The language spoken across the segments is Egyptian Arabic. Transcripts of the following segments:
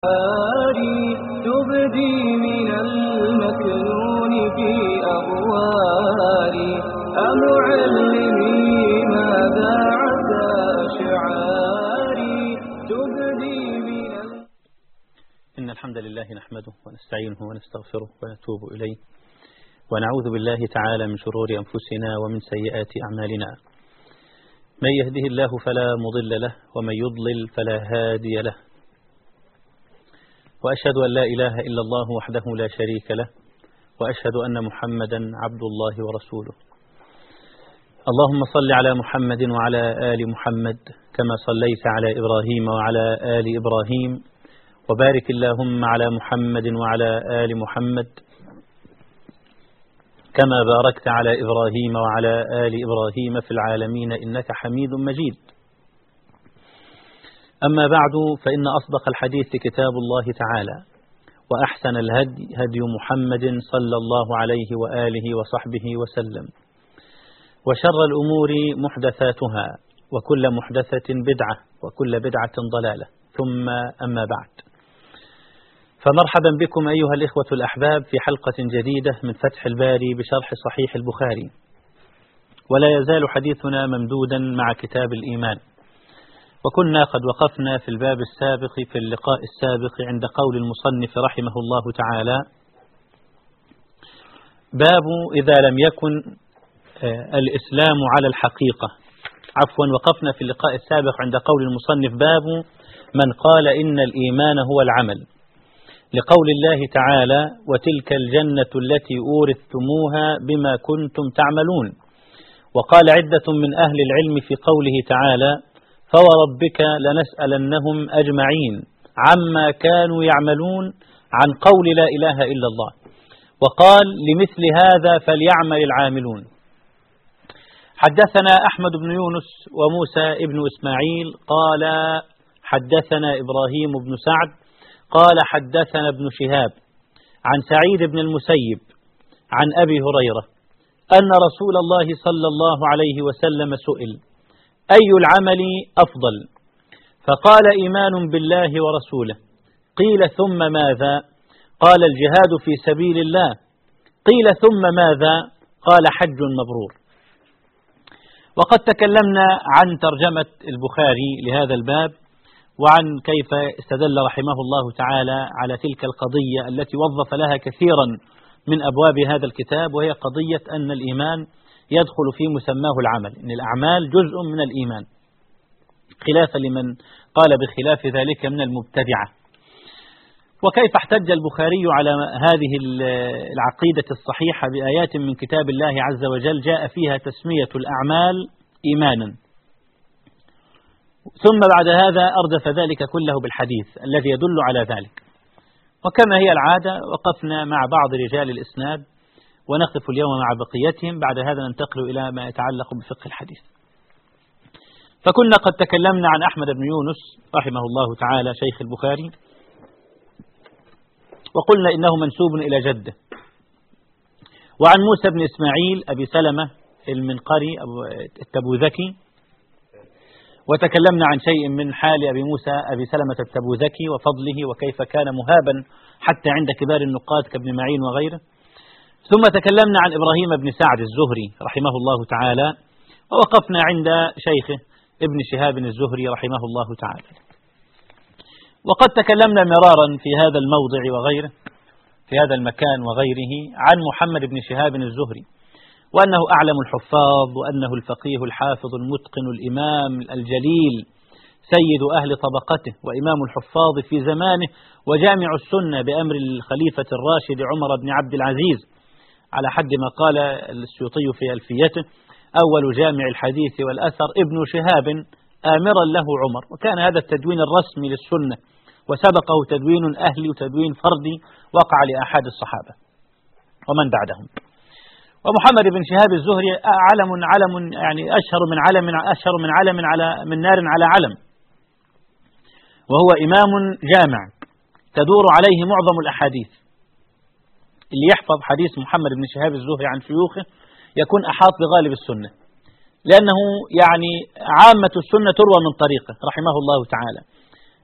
أشعاري تبدي من المكنون في أغواري أمعلمي ماذا عسى أشعاري تبدي من إن الحمد لله نحمده ونستعينه ونستغفره ونتوب إليه ونعوذ بالله تعالى من شرور أنفسنا ومن سيئات أعمالنا من يهده الله فلا مضل له ومن يضلل فلا هادي له وأشهد أن لا إله إلا الله وحده لا شريك له وأشهد أن محمدا عبد الله ورسوله اللهم صل على محمد وعلى آل محمد كما صليت على إبراهيم وعلى آل إبراهيم وبارك اللهم على محمد وعلى آل محمد كما باركت على إبراهيم وعلى آل إبراهيم في العالمين إنك حميد مجيد أما بعد فإن أصدق الحديث كتاب الله تعالى وأحسن الهدي هدي محمد صلى الله عليه وآله وصحبه وسلم وشر الأمور محدثاتها وكل محدثة بدعة وكل بدعة ضلالة ثم أما بعد فمرحبا بكم أيها الإخوة الأحباب في حلقة جديدة من فتح الباري بشرح صحيح البخاري ولا يزال حديثنا ممدودا مع كتاب الإيمان وكنا قد وقفنا في الباب السابق في اللقاء السابق عند قول المصنف رحمه الله تعالى باب إذا لم يكن الإسلام على الحقيقة عفوا وقفنا في اللقاء السابق عند قول المصنف باب من قال إن الإيمان هو العمل لقول الله تعالى وتلك الجنة التي أورثتموها بما كنتم تعملون وقال عدة من أهل العلم في قوله تعالى فوربك لنسألنهم أجمعين عما كانوا يعملون عن قول لا إله إلا الله وقال لمثل هذا فليعمل العاملون حدثنا أحمد بن يونس وموسى ابن إسماعيل قال حدثنا إبراهيم بن سعد قال حدثنا ابن شهاب عن سعيد بن المسيب عن أبي هريرة أن رسول الله صلى الله عليه وسلم سئل أي العمل أفضل فقال إيمان بالله ورسوله قيل ثم ماذا قال الجهاد في سبيل الله قيل ثم ماذا قال حج مبرور وقد تكلمنا عن ترجمة البخاري لهذا الباب وعن كيف استدل رحمه الله تعالى على تلك القضية التي وظف لها كثيرا من أبواب هذا الكتاب وهي قضية أن الإيمان يدخل في مسماه العمل إن الأعمال جزء من الإيمان خلافا لمن قال بخلاف ذلك من المبتدعة وكيف احتج البخاري على هذه العقيدة الصحيحة بآيات من كتاب الله عز وجل جاء فيها تسمية الأعمال إيمانا ثم بعد هذا أردف ذلك كله بالحديث الذي يدل على ذلك وكما هي العادة وقفنا مع بعض رجال الإسناد ونقف اليوم مع بقيتهم بعد هذا ننتقل إلى ما يتعلق بفقه الحديث فكنا قد تكلمنا عن أحمد بن يونس رحمه الله تعالى شيخ البخاري وقلنا إنه منسوب إلى جده وعن موسى بن إسماعيل أبي سلمة المنقري التبوذكي وتكلمنا عن شيء من حال أبي موسى أبي سلمة التبوذكي وفضله وكيف كان مهابا حتى عند كبار النقاد كابن معين وغيره ثم تكلمنا عن إبراهيم بن سعد الزهري رحمه الله تعالى ووقفنا عند شيخه ابن شهاب الزهري رحمه الله تعالى وقد تكلمنا مرارا في هذا الموضع وغيره في هذا المكان وغيره عن محمد بن شهاب الزهري وأنه أعلم الحفاظ وأنه الفقيه الحافظ المتقن الإمام الجليل سيد أهل طبقته وإمام الحفاظ في زمانه وجامع السنة بأمر الخليفة الراشد عمر بن عبد العزيز على حد ما قال السيوطي في ألفيته أول جامع الحديث والأثر ابن شهاب آمرا له عمر وكان هذا التدوين الرسمي للسنة وسبقه تدوين أهلي وتدوين فردي وقع لأحد الصحابة ومن بعدهم ومحمد بن شهاب الزهري علم علم يعني أشهر من علم أشهر من علم على من نار على علم وهو إمام جامع تدور عليه معظم الأحاديث اللي يحفظ حديث محمد بن شهاب الزهري عن شيوخه يكون أحاط بغالب السنة لأنه يعني عامة السنة تروى من طريقه رحمه الله تعالى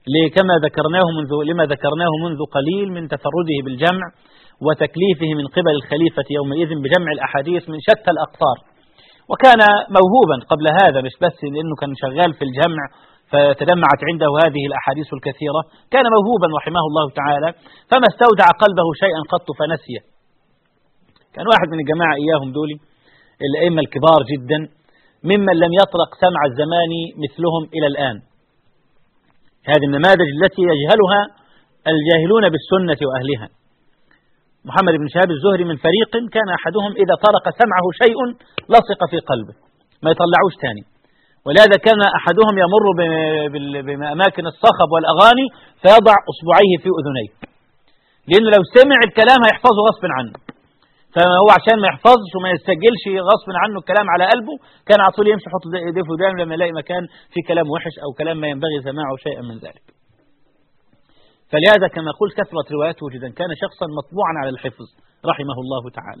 كما ذكرناه منذ لما ذكرناه منذ قليل من تفرده بالجمع وتكليفه من قبل الخليفة يومئذ بجمع الأحاديث من شتى الأقطار وكان موهوبا قبل هذا مش بس لأنه كان شغال في الجمع فتجمعت عنده هذه الأحاديث الكثيرة كان موهوبا رحمه الله تعالى فما استودع قلبه شيئا قط فنسيه كان واحد من الجماعة إياهم دولي الأئمة الكبار جدا ممن لم يطرق سمع الزمان مثلهم إلى الآن هذه النماذج التي يجهلها الجاهلون بالسنة وأهلها محمد بن شهاب الزهري من فريق كان أحدهم إذا طرق سمعه شيء لصق في قلبه ما يطلعوش تاني ولهذا كان أحدهم يمر بأماكن الصخب والأغاني فيضع أصبعيه في أذنيه لأنه لو سمع الكلام هيحفظه غصب عنه فهو عشان ما يحفظش وما يستجلش غصب عنه الكلام على قلبه كان على طول يمشي يحط ايديه في ودانه لما يلاقي مكان فيه كلام وحش أو كلام ما ينبغي سماعه شيئا من ذلك فلهذا كما قلت كثرت رواياته جدا كان شخصا مطبوعا على الحفظ رحمه الله تعالى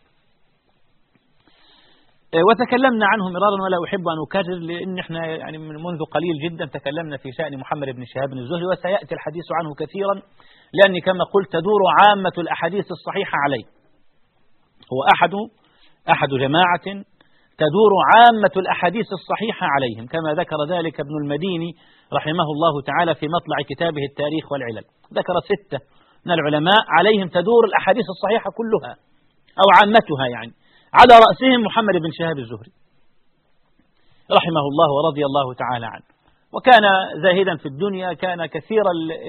إيه، وتكلمنا عنه مرارا ولا أحب أن أكرر لأن احنا يعني من منذ قليل جدا تكلمنا في شأن محمد بن شهاب الزهري وسيأتي الحديث عنه كثيرا لأني كما قلت تدور عامة الأحاديث الصحيحة عليه هو أحد أحد جماعة تدور عامة الأحاديث الصحيحة عليهم كما ذكر ذلك ابن المديني رحمه الله تعالى في مطلع كتابه التاريخ والعلل ذكر ستة من العلماء عليهم تدور الأحاديث الصحيحة كلها أو عامتها يعني على رأسهم محمد بن شهاب الزهري رحمه الله ورضي الله تعالى عنه وكان زاهدا في الدنيا كان كثير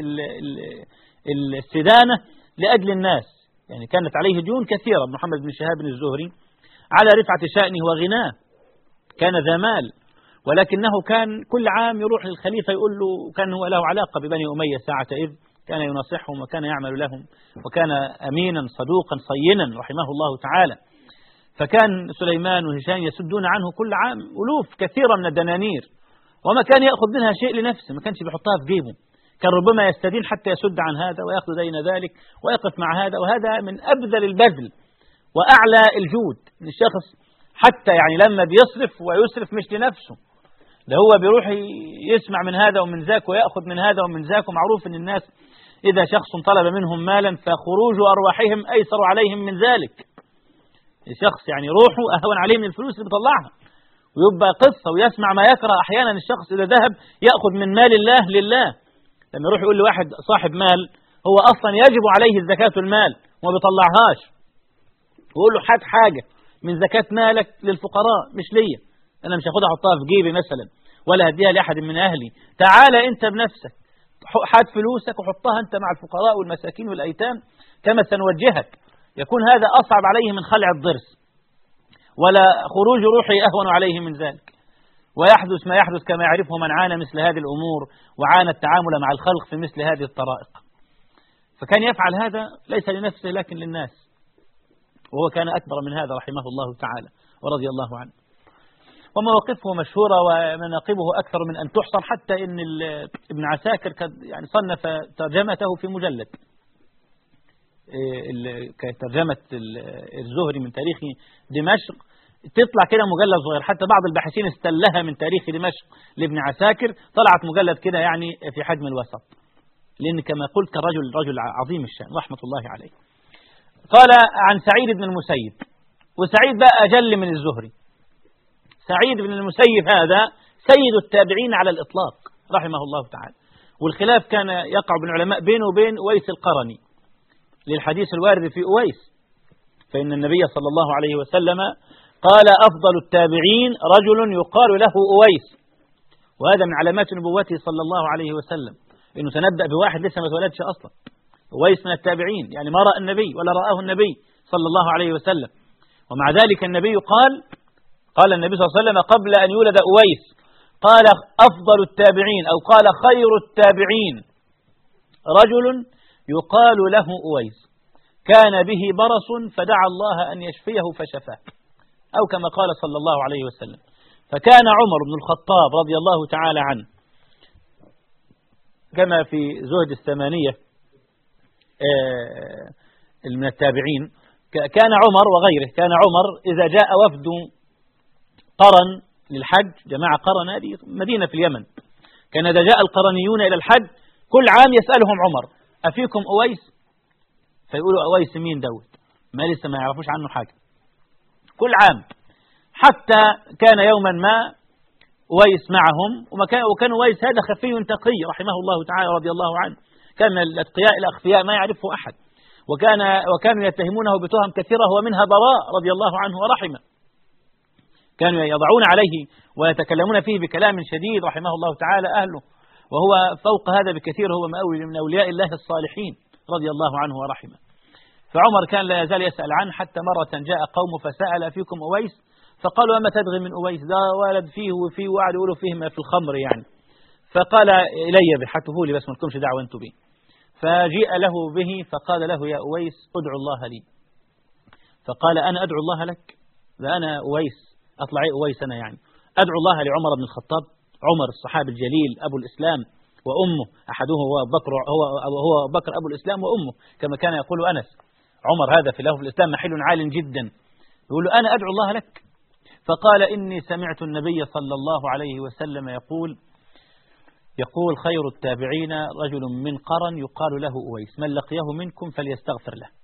الاستدانة لأجل الناس يعني كانت عليه ديون كثيرة محمد بن شهاب الزهري على رفعة شأنه وغناه كان ذا مال ولكنه كان كل عام يروح للخليفة يقول له كان هو له علاقة ببني أمية ساعة إذ كان يناصحهم وكان يعمل لهم وكان أمينا صدوقا صينا رحمه الله تعالى فكان سليمان وهشام يسدون عنه كل عام ألوف كثيرة من الدنانير وما كان يأخذ منها شيء لنفسه ما كانش بيحطها في جيبه كان ربما يستدين حتى يسد عن هذا ويأخذ دين ذلك ويقف مع هذا وهذا من أبذل البذل وأعلى الجود الشخص حتى يعني لما بيصرف ويسرف مش لنفسه ده هو بيروح يسمع من هذا ومن ذاك ويأخذ من هذا ومن ذاك ومعروف أن الناس إذا شخص طلب منهم مالا فخروج أرواحهم أيسر عليهم من ذلك شخص يعني روحه أهون عليه من الفلوس اللي بيطلعها ويبقى قصة ويسمع ما يكره أحيانا الشخص إذا ذهب يأخذ من مال الله لله لما يروح يقول لواحد صاحب مال هو أصلا يجب عليه الزكاة المال وما بيطلعهاش ويقول له هات حاجة من زكاة مالك للفقراء مش ليا أنا مش هاخدها أحطها في جيبي مثلا ولا هديها لأحد من أهلي تعال أنت بنفسك هات فلوسك وحطها أنت مع الفقراء والمساكين والأيتام كما سنوجهك يكون هذا أصعب عليه من خلع الضرس ولا خروج روحه أهون عليه من ذلك ويحدث ما يحدث كما يعرفه من عانى مثل هذه الأمور وعانى التعامل مع الخلق في مثل هذه الطرائق فكان يفعل هذا ليس لنفسه لكن للناس وهو كان أكبر من هذا رحمه الله تعالى ورضي الله عنه ومواقفه مشهورة ومناقبه أكثر من أن تحصر حتى إن ابن عساكر يعني صنف ترجمته في مجلد كترجمة الزهري من تاريخ دمشق تطلع كده مجلد صغير حتى بعض الباحثين استلها من تاريخ دمشق لابن عساكر طلعت مجلد كده يعني في حجم الوسط لأن كما قلت كرجل رجل عظيم الشأن رحمة الله عليه قال عن سعيد بن المسيب وسعيد بقى أجل من الزهري سعيد بن المسيب هذا سيد التابعين على الإطلاق رحمه الله تعالى والخلاف كان يقع بين العلماء بينه وبين ويس القرني للحديث الوارد في أويس فإن النبي صلى الله عليه وسلم قال أفضل التابعين رجل يقال له أويس وهذا من علامات نبوته صلى الله عليه وسلم إنه تنبأ بواحد لسه ما اتولدش أصلا أويس من التابعين يعني ما رأى النبي ولا رآه النبي صلى الله عليه وسلم ومع ذلك النبي قال قال النبي صلى الله عليه وسلم قبل أن يولد أويس قال أفضل التابعين أو قال خير التابعين رجل يقال له أويس كان به برص فدعا الله أن يشفيه فشفاه أو كما قال صلى الله عليه وسلم فكان عمر بن الخطاب رضي الله تعالى عنه كما في زهد الثمانية آه، من التابعين كان عمر وغيره كان عمر إذا جاء وفد قرن للحج جماعة قرن هذه مدينة في اليمن كان إذا جاء القرنيون إلى الحج كل عام يسألهم عمر أفيكم أويس فيقولوا أويس مين دوت ما لسه ما يعرفوش عنه حاجة كل عام حتى كان يوما ما أويس معهم وكان أويس هذا خفي تقي رحمه الله تعالى رضي الله عنه كان الأتقياء الأخفياء ما يعرفه أحد وكان وكانوا يتهمونه بتهم كثيرة ومنها براء رضي الله عنه ورحمه كانوا يضعون عليه ويتكلمون فيه بكلام شديد رحمه الله تعالى أهله وهو فوق هذا بكثير هو مأوي من أولياء الله الصالحين رضي الله عنه ورحمه فعمر كان لا يزال يسأل عنه حتى مرة جاء قوم فسأل فيكم أويس فقالوا أما تبغي من أويس ده ولد فيه وفيه وقعدوا يقولوا فيه ما في الخمر يعني فقال إلي بحته لي بس ما لكمش دعوة أنتم به فجيء له به فقال له يا أويس ادعو الله لي فقال أنا أدعو الله لك ده أنا أويس أطلعي أويس أنا يعني أدعو الله لعمر بن الخطاب عمر الصحابي الجليل أبو الإسلام وأمه أحده هو بكر هو هو بكر أبو الإسلام وأمه كما كان يقول أنس عمر هذا في له في الإسلام محل عال جدا يقول له أنا أدعو الله لك فقال إني سمعت النبي صلى الله عليه وسلم يقول يقول خير التابعين رجل من قرن يقال له أويس من لقيه منكم فليستغفر له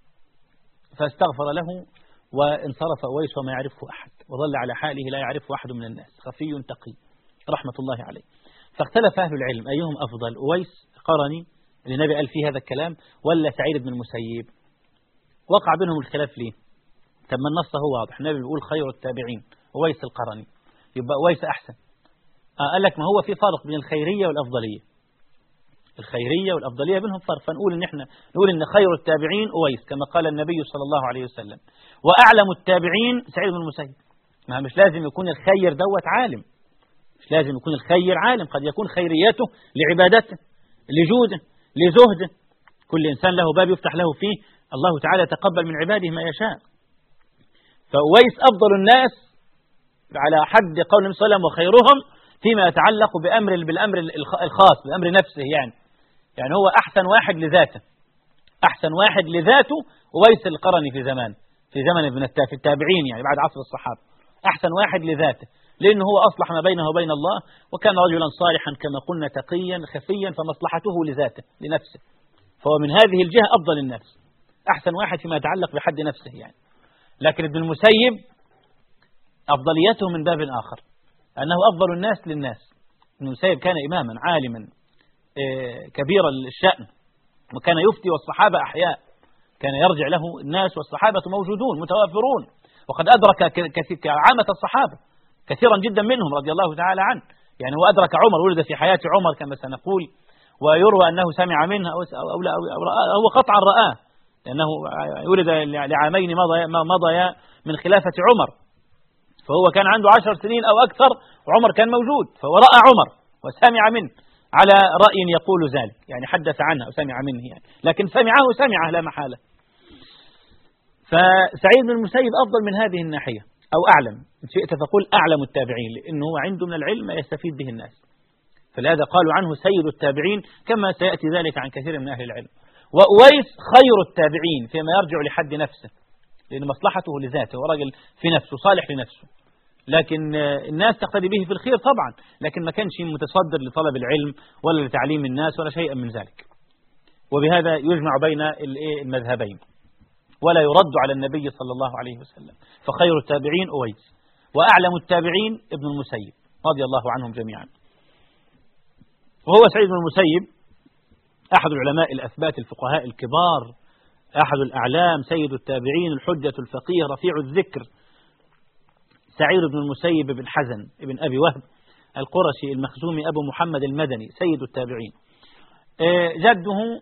فاستغفر له وانصرف أويس وما يعرفه أحد وظل على حاله لا يعرفه أحد من الناس خفي تقي رحمة الله عليه فاختلف أهل العلم أيهم أفضل أويس قرني اللي النبي قال فيه هذا الكلام ولا سعيد بن المسيب وقع بينهم الخلاف ليه طب ما النص هو واضح النبي بيقول خير التابعين أويس القرني يبقى أويس أحسن آه قال لك ما هو في فرق بين الخيرية والأفضلية الخيرية والأفضلية بينهم فرق فنقول إن إحنا نقول إن خير التابعين أويس كما قال النبي صلى الله عليه وسلم وأعلم التابعين سعيد بن المسيب ما مش لازم يكون الخير دوت عالم مش لازم يكون الخير عالم قد يكون خيريته لعبادته لجوده لزهده كل إنسان له باب يفتح له فيه الله تعالى يتقبل من عباده ما يشاء فأويس أفضل الناس على حد قول النبي صلى الله عليه وسلم وخيرهم فيما يتعلق بأمر بالأمر الخاص بأمر نفسه يعني يعني هو أحسن واحد لذاته أحسن واحد لذاته أويس القرني في زمان في زمن ابن في التابعين يعني بعد عصر الصحابة أحسن واحد لذاته لأنه هو أصلح ما بينه وبين الله وكان رجلا صالحا كما قلنا تقيا خفيا فمصلحته لذاته لنفسه فهو من هذه الجهة أفضل الناس أحسن واحد فيما يتعلق بحد نفسه يعني لكن ابن المسيب أفضليته من باب آخر أنه أفضل الناس للناس ابن المسيب كان إماما عالما آه، كبير الشأن وكان يفتي والصحابة أحياء كان يرجع له الناس والصحابة موجودون متوافرون وقد أدرك عامة الصحابة كثيرا جدا منهم رضي الله تعالى عنه يعني هو أدرك عمر ولد في حياة عمر كما سنقول ويروى أنه سمع منه أو, أو, أو, أو هو قطعا رآه لأنه ولد لعامين مضيا من خلافة عمر فهو كان عنده عشر سنين أو أكثر وعمر كان موجود فهو رأى عمر وسمع منه على رأي يقول ذلك يعني حدث عنه وسمع منه يعني لكن سمعه سمعه لا محالة فسعيد بن المسيب أفضل من هذه الناحية أو أعلم إن شئت فقل أعلم التابعين لأنه هو عنده من العلم ما يستفيد به الناس فلهذا قالوا عنه سيد التابعين كما سيأتي ذلك عن كثير من أهل العلم وأويس خير التابعين فيما يرجع لحد نفسه لأن مصلحته لذاته ورجل في نفسه صالح لنفسه لكن الناس تقتدي به في الخير طبعا لكن ما كانش متصدر لطلب العلم ولا لتعليم الناس ولا شيئا من ذلك وبهذا يجمع بين المذهبين ولا يرد على النبي صلى الله عليه وسلم فخير التابعين أويس وأعلم التابعين ابن المسيب رضي الله عنهم جميعا وهو سعيد بن المسيب أحد العلماء الأثبات الفقهاء الكبار أحد الأعلام سيد التابعين الحجة الفقيه رفيع الذكر سعيد بن المسيب بن حزن بن أبي وهب القرشي المخزومي أبو محمد المدني سيد التابعين آه، جده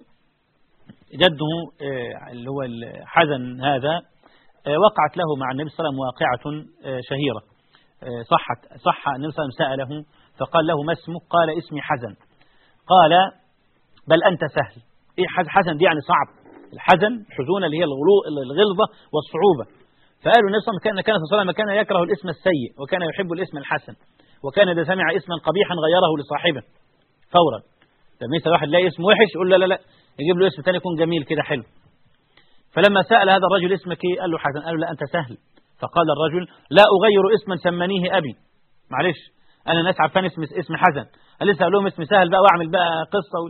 جده آه، اللي هو الحزن هذا آه، وقعت له مع النبي صلى الله عليه وسلم واقعة شهيرة صحت صح النبي صلى الله عليه وسلم سأله فقال له ما اسمك قال اسمي حزن قال بل أنت سهل إيه حزن دي يعني صعب الحزن الحزون اللي هي الغلظة والصعوبة فقالوا النبي صلى الله عليه وسلم كان صلى الله عليه وسلم كان يكره الاسم السيء وكان يحب الاسم الحسن وكان إذا سمع اسما قبيحا غيره لصاحبه فورا لما يسأل واحد لا اسم وحش يقول لا لا لا يجيب له اسم ثاني يكون جميل كده حلو فلما سأل هذا الرجل اسمك ايه قال له حسن قال له لا أنت سهل فقال الرجل لا أغير اسما سمنيه أبي معلش أنا الناس عارفان اسم اسم حسن لسه لهم اسم سهل بقى واعمل بقى قصة لا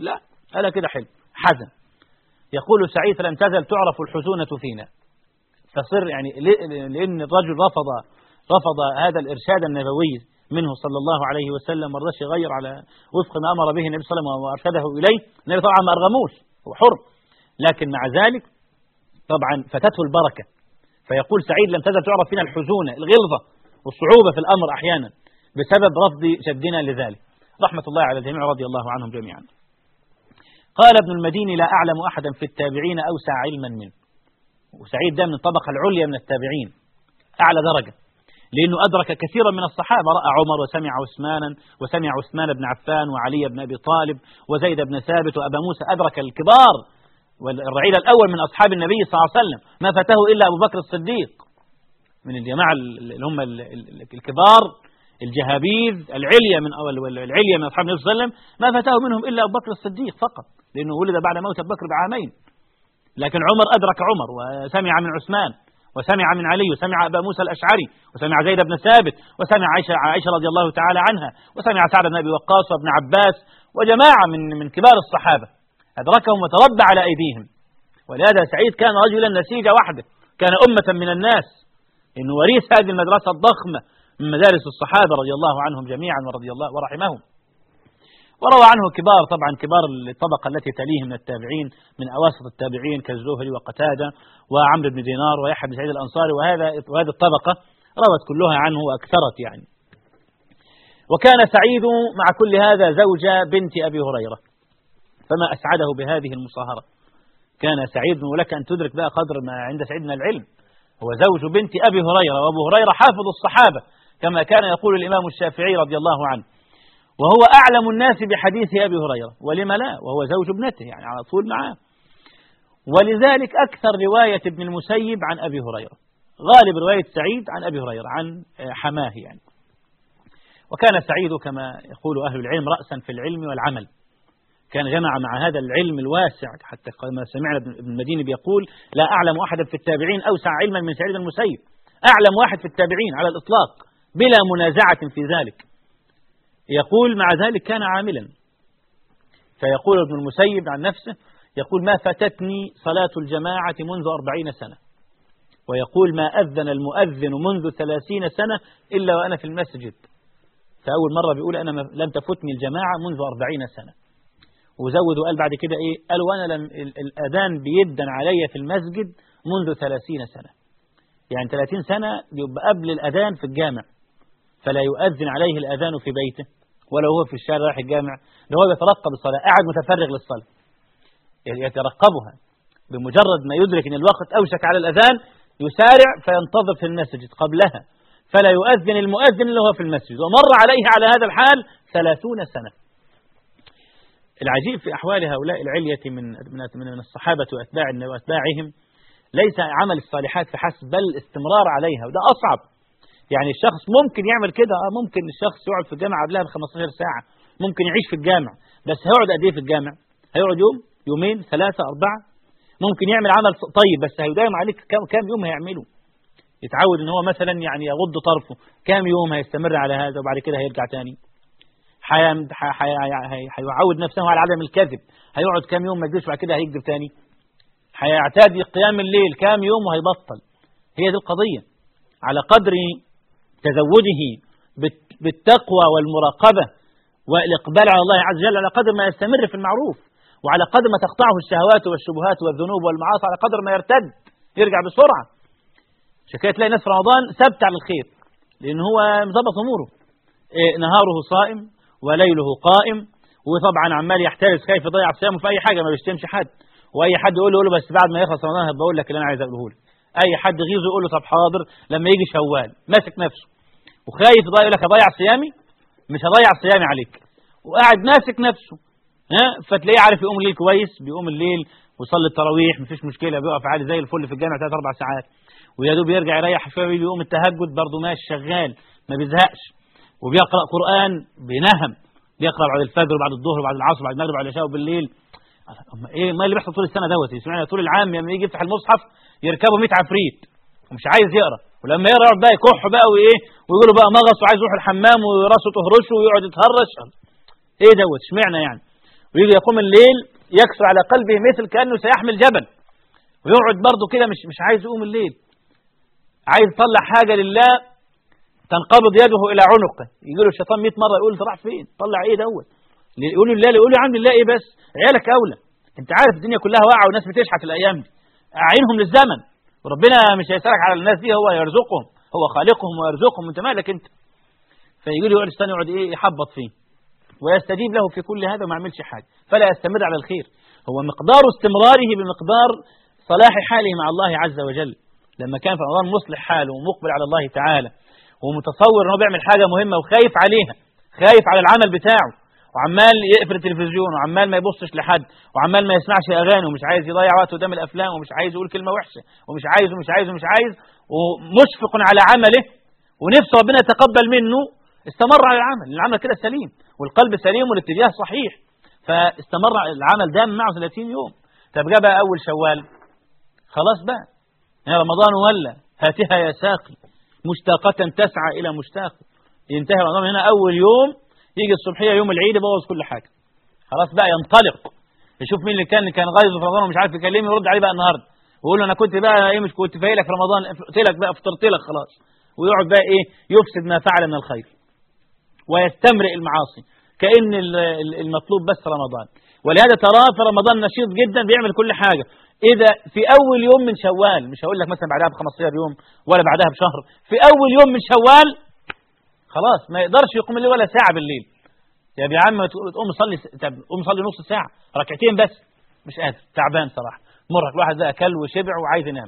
قال كده حلو حزن يقول سعيد فلم تزل تعرف الحزونة فينا فصر يعني لأن الرجل رفض رفض هذا الإرشاد النبوي منه صلى الله عليه وسلم ما رضاش يغير على وفق ما أمر به النبي صلى الله عليه وسلم وأرشده إليه النبي طبعا ما أرغموش هو حر لكن مع ذلك طبعا فتته البركة فيقول سعيد لم تزل تعرف فينا الحزونة الغلظة والصعوبة في الأمر أحيانا بسبب رفض شدنا لذلك رحمة الله على الجميع رضي الله عنهم جميعا قال ابن المديني لا أعلم أحدا في التابعين أوسع علما منه وسعيد ده من الطبقة العليا من التابعين أعلى درجة لأنه أدرك كثيرا من الصحابة رأى عمر وسمع عثمانا وسمع عثمان بن عفان وعلي بن أبي طالب وزيد بن ثابت وأبا موسى أدرك الكبار والرعيل الأول من أصحاب النبي صلى الله عليه وسلم ما فاته إلا أبو بكر الصديق من الجماعة اللي هم الكبار الجهابيذ العليا من أول العليا من أصحاب النبي صلى الله عليه وسلم ما فاته منهم إلا أبو بكر الصديق فقط لأنه ولد بعد موت أبو بكر بعامين لكن عمر أدرك عمر وسمع من عثمان وسمع من علي وسمع أبا موسى الأشعري وسمع زيد بن ثابت وسمع عائشة, عائشة رضي الله تعالى عنها وسمع سعد بن أبي وقاص وابن عباس وجماعة من من كبار الصحابة أدركهم وتربى على أيديهم ولهذا سعيد كان رجلا نسيجا وحده كان أمة من الناس إنه وريث هذه المدرسة الضخمة من مدارس الصحابة رضي الله عنهم جميعا ورضي الله ورحمهم وروى عنه كبار طبعا كبار الطبقة التي تليه من التابعين من أواسط التابعين كالزهري وقتادة وعمرو بن دينار ويحيى بن سعيد الأنصاري وهذا وهذه الطبقة روت كلها عنه وأكثرت يعني وكان سعيد مع كل هذا زوج بنت أبي هريرة فما أسعده بهذه المصاهرة كان سعيد ولك أن تدرك بقى قدر ما عند سعيد من العلم هو زوج بنت أبي هريرة وأبو هريرة حافظ الصحابة كما كان يقول الإمام الشافعي رضي الله عنه وهو أعلم الناس بحديث أبي هريرة ولم لا وهو زوج ابنته يعني على طول معاه ولذلك أكثر رواية ابن المسيب عن أبي هريرة غالب رواية سعيد عن أبي هريرة عن حماه يعني وكان سعيد كما يقول أهل العلم رأسا في العلم والعمل كان جمع مع هذا العلم الواسع حتى كما سمعنا ابن المديني بيقول لا أعلم أحدا في التابعين أوسع علما من سعيد المسيب أعلم واحد في التابعين على الإطلاق بلا منازعة في ذلك يقول مع ذلك كان عاملا فيقول ابن المسيب عن نفسه يقول ما فاتتني صلاة الجماعة منذ أربعين سنة ويقول ما أذن المؤذن منذ ثلاثين سنة إلا وأنا في المسجد فأول مرة بيقول أنا لم تفتني الجماعة منذ أربعين سنة وزود وقال بعد كده إيه قال وأنا لم الأذان بيدن علي في المسجد منذ ثلاثين سنة يعني ثلاثين سنة يبقى قبل الأذان في الجامع فلا يؤذن عليه الأذان في بيته ولا هو في الشارع رايح الجامع ده هو يترقب الصلاة قاعد متفرغ للصلاة يترقبها بمجرد ما يدرك أن الوقت أوشك على الأذان يسارع فينتظر في المسجد قبلها فلا يؤذن المؤذن إلا هو في المسجد ومر عليه على هذا الحال ثلاثون سنة العجيب في أحوال هؤلاء العلية من من الصحابة وأتباع وأتباعهم ليس عمل الصالحات فحسب بل استمرار عليها وده أصعب يعني الشخص ممكن يعمل كده اه ممكن الشخص يقعد في الجامعة قبلها ب 15 ساعة ممكن يعيش في الجامع بس هيقعد قد ايه في الجامع هيقعد يوم يومين ثلاثة أربعة ممكن يعمل عمل طيب بس هيدايم عليك كم كام يوم هيعمله يتعود ان هو مثلا يعني يغض طرفه كام يوم هيستمر على هذا وبعد كده هيرجع تاني هيعود نفسه على عدم الكذب هيقعد كام يوم ما يجيش بعد كده هيكذب تاني هيعتاد قيام الليل كام يوم وهيبطل هي دي القضية على قدر تزوده بالتقوى والمراقبة والإقبال على الله عز وجل على قدر ما يستمر في المعروف وعلى قدر ما تقطعه الشهوات والشبهات والذنوب والمعاصي على قدر ما يرتد يرجع بسرعة عشان كده تلاقي ناس في رمضان ثابت على الخير لأن هو مظبط أموره إيه نهاره صائم وليله قائم وطبعا عمال يحترس خايف يضيع صيامه في أي حاجة ما بيشتمش حد وأي حد يقول له يقول له بس بعد ما يخلص رمضان هبقول لك اللي أنا عايز أقوله لك أي حد غيظه يقول له طب حاضر لما يجي شوال ماسك نفسه وخايف يضيع يقول لك هضيع صيامي مش هضيع صيامي عليك وقاعد ماسك نفسه ها فتلاقيه عارف يقوم الليل كويس بيقوم الليل ويصلي التراويح مفيش مشكله بيقف عادي زي الفل في الجامع ثلاث اربع ساعات ويا دوب يرجع يريح شويه يقوم التهجد برضه ماشي شغال ما بيزهقش وبيقرا قران بنهم بيقرا بعد الفجر وبعد الظهر وبعد العصر وبعد المغرب وبعد العشاء وبالليل ايه ما اللي بيحصل طول السنه دوت يسمعنا طول العام لما يجي يفتح المصحف يركبوا 100 عفريت ومش عايز يقرا ولما يقرا يقعد بقى يكح بقى وايه ويقول له بقى مغص وعايز يروح الحمام وراسه تهرشه ويقعد يتهرش ايه دوت اشمعنى يعني ويجي يقوم الليل يكسر على قلبه مثل كأنه سيحمل جبل ويقعد برضه كده مش مش عايز يقوم الليل عايز يطلع حاجة لله تنقبض يده إلى عنقه يجي له الشيطان 100 مرة يقول انت رايح فين طلع ايه دوت يقول له لله يقول له يا عم لله ايه بس عيالك أولى انت عارف الدنيا كلها واقعة والناس بتشحت الأيام دي أعينهم للزمن وربنا مش هيسألك على الناس دي هو يرزقهم هو خالقهم ويرزقهم انت مالك انت فيجي له يقعد الشيطان يقعد ايه يحبط فيه ويستجيب له في كل هذا وما يعملش حاجة فلا يستمر على الخير هو مقدار استمراره بمقدار صلاح حاله مع الله عز وجل لما كان في رمضان مصلح حاله ومقبل على الله تعالى ومتصور انه بيعمل حاجة مهمة وخايف عليها خايف على العمل بتاعه وعمال يقفل التلفزيون وعمال ما يبصش لحد وعمال ما يسمعش اغاني ومش عايز يضيع وقته قدام الافلام ومش عايز يقول كلمه وحشه ومش عايز ومش عايز ومش عايز ومشفق على عمله ونفسه ربنا يتقبل منه استمر على العمل العمل كده سليم والقلب سليم والاتجاه صحيح فاستمر العمل ده معه 30 يوم طب جاء بقى اول شوال خلاص بقى يا رمضان ولا هاتها يا ساقي مشتاقة تسعى إلى مشتاق ينتهي رمضان هنا أول يوم يجي الصبحية يوم العيد يبوظ كل حاجة خلاص بقى ينطلق يشوف مين اللي كان كان غايظ في رمضان ومش عارف يكلمه يرد عليه بقى النهارده ويقول له انا كنت بقى ايه مش كنت فايلك في رمضان قلت لك بقى فطرت لك خلاص ويقعد بقى ايه يفسد ما فعل من الخير ويستمرئ المعاصي كأن المطلوب بس رمضان ولهذا تراه في رمضان نشيط جدا بيعمل كل حاجة إذا في أول يوم من شوال مش هقول لك مثلا بعدها ب 15 يوم ولا بعدها بشهر في أول يوم من شوال خلاص ما يقدرش يقوم الليل ولا ساعة بالليل يا يا عم تقوم صلي طب قوم صلي نص ساعة ركعتين بس مش قادر تعبان صراحة مرهق الواحد ده أكل وشبع وعايز ينام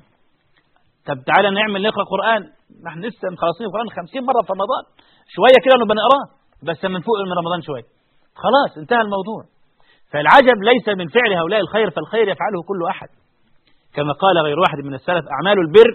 طب تعالى نعمل نقرأ قرآن نحن لسه مخلصين القرآن 50 مرة في رمضان شوية كده نبقى نقراه بس من فوق من رمضان شوية خلاص انتهى الموضوع فالعجب ليس من فعل هؤلاء الخير فالخير يفعله كل أحد كما قال غير واحد من السلف أعمال البر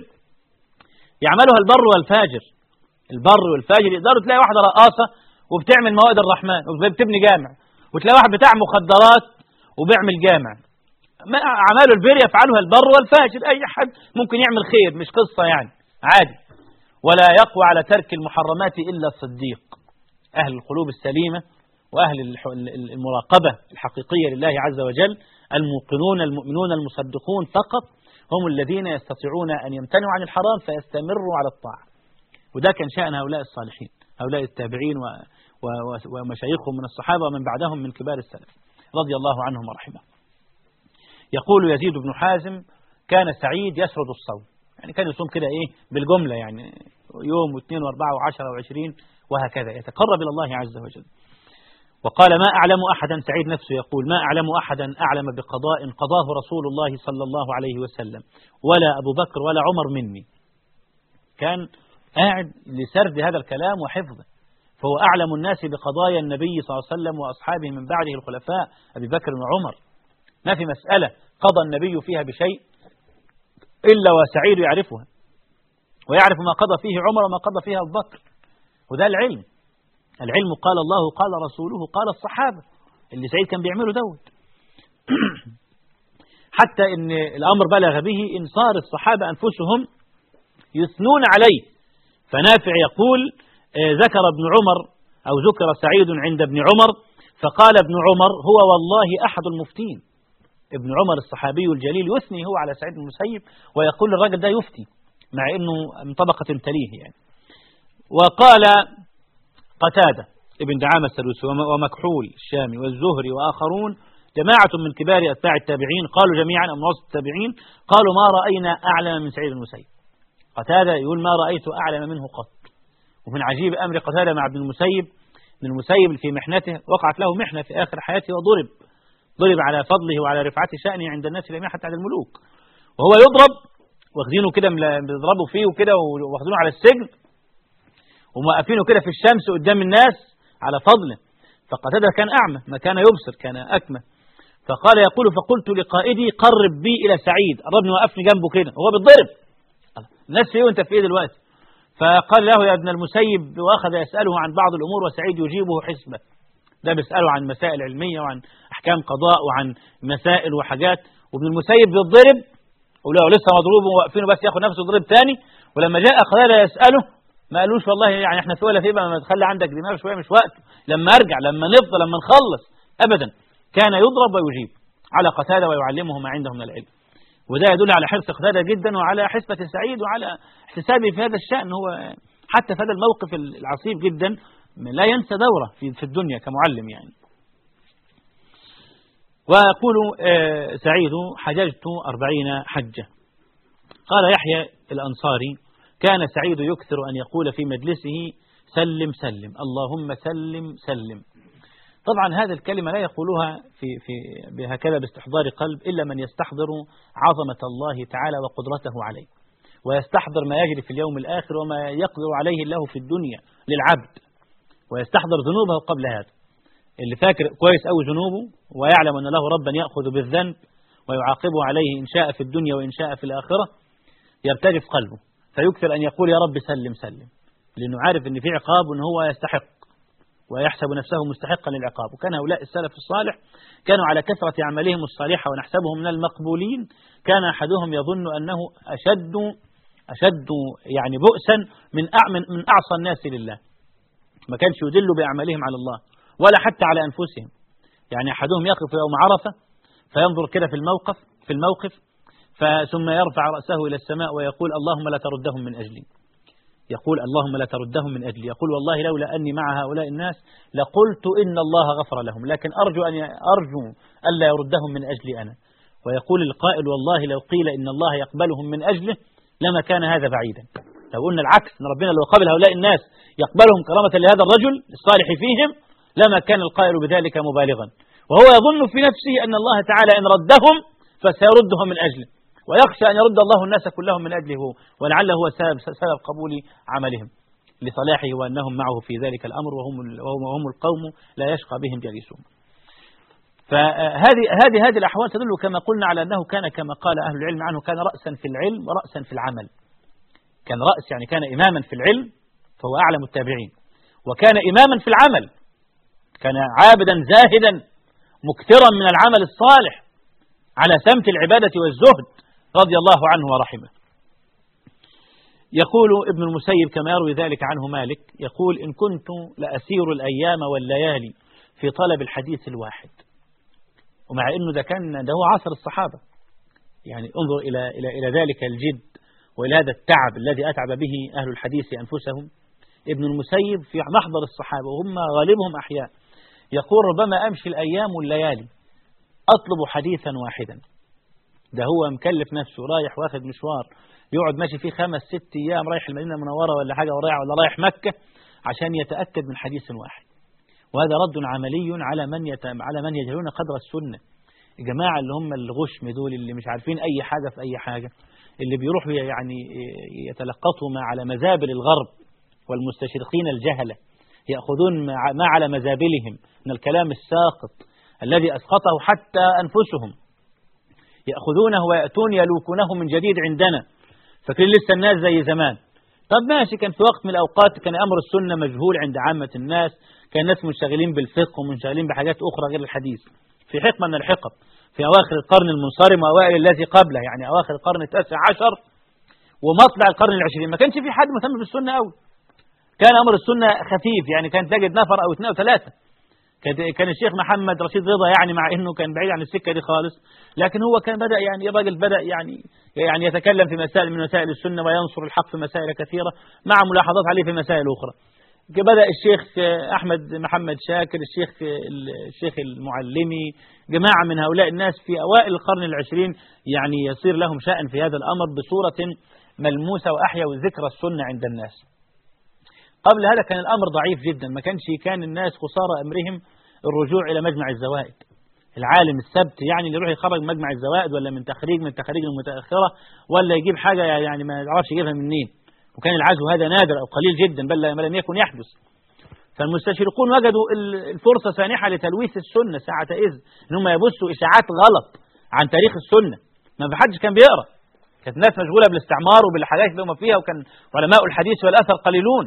يعملها البر والفاجر البر والفاجر يقدروا تلاقي واحدة رقاصة وبتعمل مواد الرحمن وبتبني جامع وتلاقي واحد بتاع مخدرات وبيعمل جامع أعمال البر يفعلها البر والفاجر أي حد ممكن يعمل خير مش قصة يعني عادي ولا يقوى على ترك المحرمات إلا الصديق أهل القلوب السليمة وأهل المراقبة الحقيقية لله عز وجل الموقنون المؤمنون المصدقون فقط هم الذين يستطيعون أن يمتنعوا عن الحرام فيستمروا على الطاعة وده كان شأن هؤلاء الصالحين هؤلاء التابعين و ومشايخهم من الصحابة ومن بعدهم من كبار السلف رضي الله عنهم ورحمه يقول يزيد بن حازم كان سعيد يسرد الصوم يعني كان يصوم كده إيه بالجملة يعني يوم واثنين واربعة وعشرة وعشرين وهكذا يتقرب إلى الله عز وجل وقال ما أعلم أحدا سعيد نفسه يقول ما أعلم أحدا أعلم بقضاء قضاه رسول الله صلى الله عليه وسلم ولا أبو بكر ولا عمر مني كان قاعد لسرد هذا الكلام وحفظه فهو أعلم الناس بقضايا النبي صلى الله عليه وسلم وأصحابه من بعده الخلفاء أبي بكر وعمر ما في مسألة قضى النبي فيها بشيء إلا وسعيد يعرفها ويعرف ما قضى فيه عمر وما قضى فيها أبو بكر وده العلم العلم قال الله قال رسوله قال الصحابة اللي سعيد كان بيعمله دوت حتى ان الأمر بلغ به إن صار الصحابة أنفسهم يثنون عليه فنافع يقول ذكر ابن عمر أو ذكر سعيد عند ابن عمر فقال ابن عمر هو والله أحد المفتين ابن عمر الصحابي الجليل يثني هو على سعيد بن المسيب ويقول الرجل ده يفتي مع أنه من طبقة تليه يعني وقال قتادة ابن دعامة السدوسي ومكحول الشامي والزهري وآخرون جماعة من كبار أتباع التابعين قالوا جميعا أو وسط التابعين قالوا ما رأينا أعلم من سعيد المسيب قتادة يقول ما رأيت أعلم منه قط ومن عجيب أمر قتادة مع ابن المسيب ابن المسيب في محنته وقعت له محنة في آخر حياته وضرب ضرب على فضله وعلى رفعة شأنه عند الناس جميعا حتى عند الملوك وهو يضرب واخدينه كده بيضربوا فيه وكده واخدينه على السجن وموقفينه كده في الشمس قدام الناس على فضله فقتادة كان أعمى ما كان يبصر كان أكمى فقال يقول فقلت لقائدي قرب بي إلى سعيد قربني وقفني جنبه كده وهو بيتضرب الناس في ايه وانت في ايه دلوقتي فقال له يا ابن المسيب واخذ يسأله عن بعض الأمور وسعيد يجيبه حسبة ده بيسأله عن مسائل علمية وعن أحكام قضاء وعن مسائل وحاجات وابن المسيب بيتضرب ولو لسه مضروب وواقفينه بس ياخد نفسه ضرب تاني ولما جاء قتادة يسأله ما قالوش والله يعني احنا في ولا في بقى ما تخلي عندك دماغ شويه مش وقت لما ارجع لما نفضى لما نخلص ابدا كان يضرب ويجيب على قتادة ويعلمه ما عنده من العلم وده يدل على حرص قتادة جدا وعلى حسبة سعيد وعلى احتسابه في هذا الشأن هو حتى في هذا الموقف العصيب جدا لا ينسى دوره في في الدنيا كمعلم يعني ويقول آه، سعيد حججت أربعين حجة قال يحيى الأنصاري كان سعيد يكثر أن يقول في مجلسه سلم سلم اللهم سلم سلم طبعا هذه الكلمة لا يقولها في في بهكذا باستحضار قلب إلا من يستحضر عظمة الله تعالى وقدرته عليه ويستحضر ما يجري في اليوم الآخر وما يقدر عليه الله في الدنيا للعبد ويستحضر ذنوبه قبل هذا اللي فاكر كويس أو ذنوبه ويعلم أن له ربا يأخذ بالذنب ويعاقبه عليه إن شاء في الدنيا وإن شاء في الآخرة يرتجف قلبه فيكثر أن يقول يا رب سلم سلم لأنه عارف أن في عقاب وأنه هو يستحق ويحسب نفسه مستحقا للعقاب وكان هؤلاء السلف الصالح كانوا على كثرة أعمالهم الصالحة ونحسبهم من المقبولين كان أحدهم يظن أنه أشد أشد يعني بؤسا من من أعصى الناس لله ما كانش يدل بأعمالهم على الله ولا حتى على أنفسهم يعني أحدهم يقف يوم عرفة فينظر كده في الموقف في الموقف ثم يرفع رأسه إلى السماء ويقول اللهم لا تردهم من أجلي يقول اللهم لا تردهم من أجلي يقول والله لولا أني مع هؤلاء الناس لقلت إن الله غفر لهم لكن أرجو أن أرجو ألا يردهم من أجلي أنا ويقول القائل والله لو قيل إن الله يقبلهم من أجله لما كان هذا بعيدا لو قلنا العكس ان ربنا لو قبل هؤلاء الناس يقبلهم كرامة لهذا الرجل الصالح فيهم لما كان القائل بذلك مبالغا وهو يظن في نفسه أن الله تعالى إن ردهم فسيردهم من أجله ويخشى أن يرد الله الناس كلهم من أجله ولعله هو سبب, سبب قبول عملهم لصلاحه وأنهم معه في ذلك الأمر وهم, وهم القوم لا يشقى بهم جليسهم فهذه هذه هذه الأحوال تدل كما قلنا على أنه كان كما قال أهل العلم عنه كان رأسا في العلم ورأسا في العمل كان رأس يعني كان إماما في العلم فهو أعلم التابعين وكان إماما في العمل كان عابدا زاهدا مكثرا من العمل الصالح على سمت العبادة والزهد رضي الله عنه ورحمه يقول ابن المسيب كما يروي ذلك عنه مالك يقول إن كنت لأسير الأيام والليالي في طلب الحديث الواحد ومع أنه ده كان ده هو عصر الصحابة يعني انظر إلى, إلى, إلى ذلك الجد وإلى هذا التعب الذي أتعب به أهل الحديث أنفسهم ابن المسيب في محضر الصحابة وهم غالبهم أحياء يقول ربما أمشي الأيام والليالي أطلب حديثا واحدا ده هو مكلف نفسه رايح واخد مشوار يقعد ماشي فيه خمس ست أيام رايح المدينة المنورة ولا حاجة ورايح ولا رايح مكة عشان يتأكد من حديث واحد وهذا رد عملي على من يت... على من يجهلون قدر السنة الجماعة اللي هم الغشم دول اللي مش عارفين أي حاجة في أي حاجة اللي بيروحوا يعني يتلقطوا ما على مزابل الغرب والمستشرقين الجهلة يأخذون ما على مزابلهم من الكلام الساقط الذي أسقطه حتى أنفسهم يأخذونه ويأتون يلوكونه من جديد عندنا فاكرين لسه الناس زي زمان طب ماشي كان في وقت من الأوقات كان أمر السنة مجهول عند عامة الناس كان الناس منشغلين بالفقه ومنشغلين بحاجات أخرى غير الحديث في حقبة من الحقب في أواخر القرن المنصرم وأوائل الذي قبله يعني أواخر القرن التاسع عشر ومطلع القرن العشرين ما كانش في حد مهتم بالسنة أوي كان أمر السنة خفيف يعني كانت تجد نفر أو اثنين أو ثلاثة كان الشيخ محمد رشيد رضا يعني مع انه كان بعيد عن السكه دي خالص لكن هو كان بدا يعني الراجل بدا يعني يعني يتكلم في مسائل من مسائل السنه وينصر الحق في مسائل كثيره مع ملاحظات عليه في مسائل اخرى بدأ الشيخ أحمد محمد شاكر الشيخ الشيخ المعلمي جماعة من هؤلاء الناس في أوائل القرن العشرين يعني يصير لهم شأن في هذا الأمر بصورة ملموسة وأحيا وذكر السنة عند الناس قبل هذا كان الأمر ضعيف جدا ما كانش كان الناس خسارة أمرهم الرجوع إلى مجمع الزوائد العالم السبت يعني اللي يروح يخرج مجمع الزوائد ولا من تخريج من تخريج المتأخرة ولا يجيب حاجة يعني ما يعرفش يجيبها منين وكان العزو هذا نادر أو قليل جدا بل لم يكن يحدث فالمستشرقون وجدوا الفرصة سانحة لتلويث السنة ساعة إذ إن هم يبثوا إشاعات غلط عن تاريخ السنة ما حدش كان بيقرأ كانت الناس مشغولة بالاستعمار وبالحاجات اللي هم فيها وكان علماء الحديث والأثر قليلون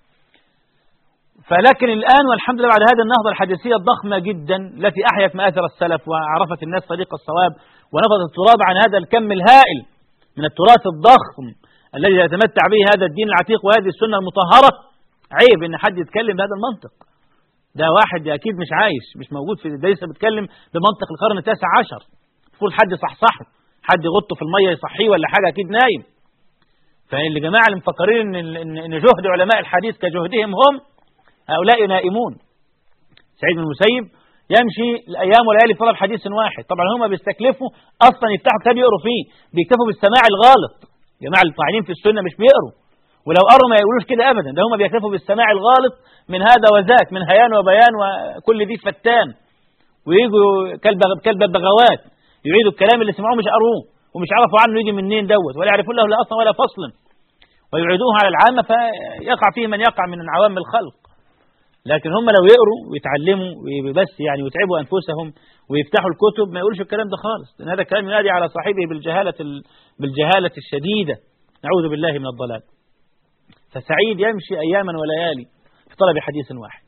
فلكن الآن والحمد لله بعد هذه النهضة الحديثية الضخمة جدا التي أحيت مآثر السلف وعرفت الناس طريق الصواب ونفضت التراب عن هذا الكم الهائل من التراث الضخم الذي يتمتع به هذا الدين العتيق وهذه السنة المطهرة عيب ان حد يتكلم بهذا المنطق ده واحد أكيد مش عايش مش موجود في ده لسه بيتكلم بمنطق القرن التاسع عشر المفروض حد يصحصحه حد يغطه في المية يصحيه ولا حاجة أكيد نايم فاللي جماعة اللي مفكرين إن, إن, إن جهد علماء الحديث كجهدهم هم هؤلاء نائمون سعيد بن المسيب يمشي الأيام والليالي طلب حديث واحد طبعا هم بيستكلفوا أصلا يفتحوا كتاب يقروا فيه بيكتفوا بالسماع الغالط جماعة الطاعنين في السنة مش بيقروا ولو قروا ما يقولوش كده أبدا ده هم بيكتفوا بالسماع الغالط من هذا وذاك من هيان وبيان وكل ذي فتان ويجوا كلب كلب البغوات يعيدوا الكلام اللي سمعوه مش قروه ومش عرفوا عنه يجي منين دوت ولا يعرفون له لا أصلا ولا فصلا ويعيدوه على العامة فيقع فيه من يقع من عوام الخلق لكن هم لو يقروا ويتعلموا بس يعني ويتعبوا أنفسهم ويفتحوا الكتب ما يقولش الكلام ده خالص لأن هذا الكلام ينادي على صاحبه بالجهالة بالجهالة الشديدة نعوذ بالله من الضلال فسعيد يمشي أياما وليالي في طلب حديث واحد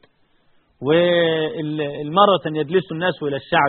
والمرة يجلس الناس إلى الشعب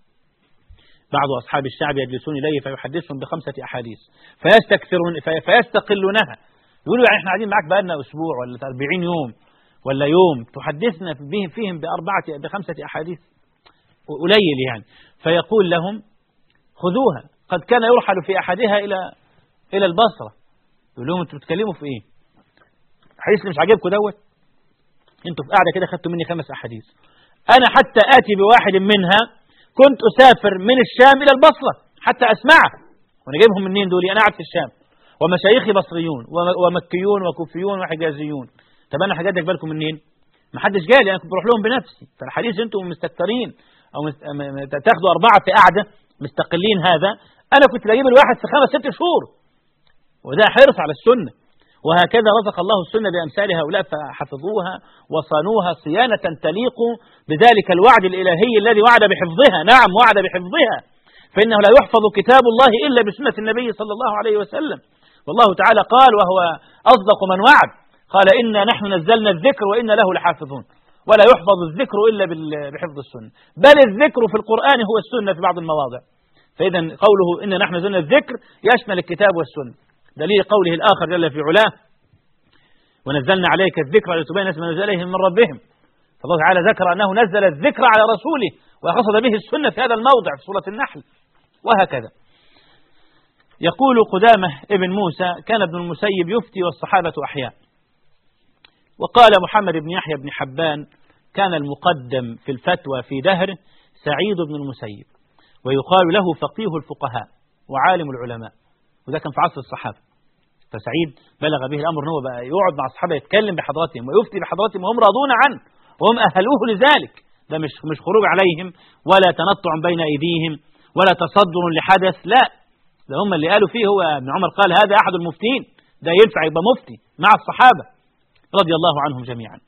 بعض أصحاب الشعب يجلسون إليه فيحدثهم بخمسة أحاديث فيستكثرون فيستقلونها يقولوا يعني احنا قاعدين معاك بقالنا أسبوع ولا 40 يوم ولا يوم تحدثنا بهم فيهم بأربعة بخمسة أحاديث قليل يعني فيقول لهم خذوها قد كان يرحل في أحدها إلى إلى البصرة يقول لهم أنتوا بتتكلموا في إيه حديث مش عاجبكم دوت أنتوا في قاعدة كده خدتوا مني خمس أحاديث أنا حتى آتي بواحد منها كنت أسافر من الشام إلى البصرة حتى أسمعه وأنا جايبهم منين دول أنا قاعد في الشام ومشايخي بصريون ومكيون وكوفيون وحجازيون طب أنا حاجاتك بالكم منين ما حدش جالي أنا كنت بروح لهم بنفسي فالحديث أنتم مستكترين أو تاخدوا أربعة في قاعدة مستقلين هذا أنا كنت بجيب الواحد في خمس ست شهور وده حرص على السنة وهكذا رزق الله السنة بأمثال هؤلاء فحفظوها وصانوها صيانة تليق بذلك الوعد الإلهي الذي وعد بحفظها نعم وعد بحفظها فإنه لا يحفظ كتاب الله إلا بسنة النبي صلى الله عليه وسلم والله تعالى قال وهو أصدق من وعد قال إنا نحن نزلنا الذكر وإنا له لحافظون ولا يحفظ الذكر إلا بحفظ السنة بل الذكر في القرآن هو السنة في بعض المواضع فإذا قوله إنا نحن نزلنا الذكر يشمل الكتاب والسنة دليل قوله الآخر جل في علاه ونزلنا عليك الذكر لتبين الناس ما نزل إليهم من ربهم فالله تعالى ذكر أنه نزل الذكر على رسوله وقصد به السنة في هذا الموضع في سورة النحل وهكذا يقول قدامة ابن موسى كان ابن المسيب يفتي والصحابة أحياء وقال محمد بن يحيى بن حبان كان المقدم في الفتوى في دهره سعيد بن المسيب ويقال له فقيه الفقهاء وعالم العلماء وده كان في عصر الصحابة فسعيد بلغ به الأمر أنه بقى يقعد مع الصحابة يتكلم بحضراتهم ويفتي بحضراتهم وهم راضون عنه وهم أهلوه لذلك ده مش مش خروج عليهم ولا تنطع بين أيديهم ولا تصدر لحدث لا ده هم اللي قالوا فيه هو ابن عمر قال هذا أحد المفتين ده ينفع يبقى مفتي مع الصحابة رضي الله عنهم جميعا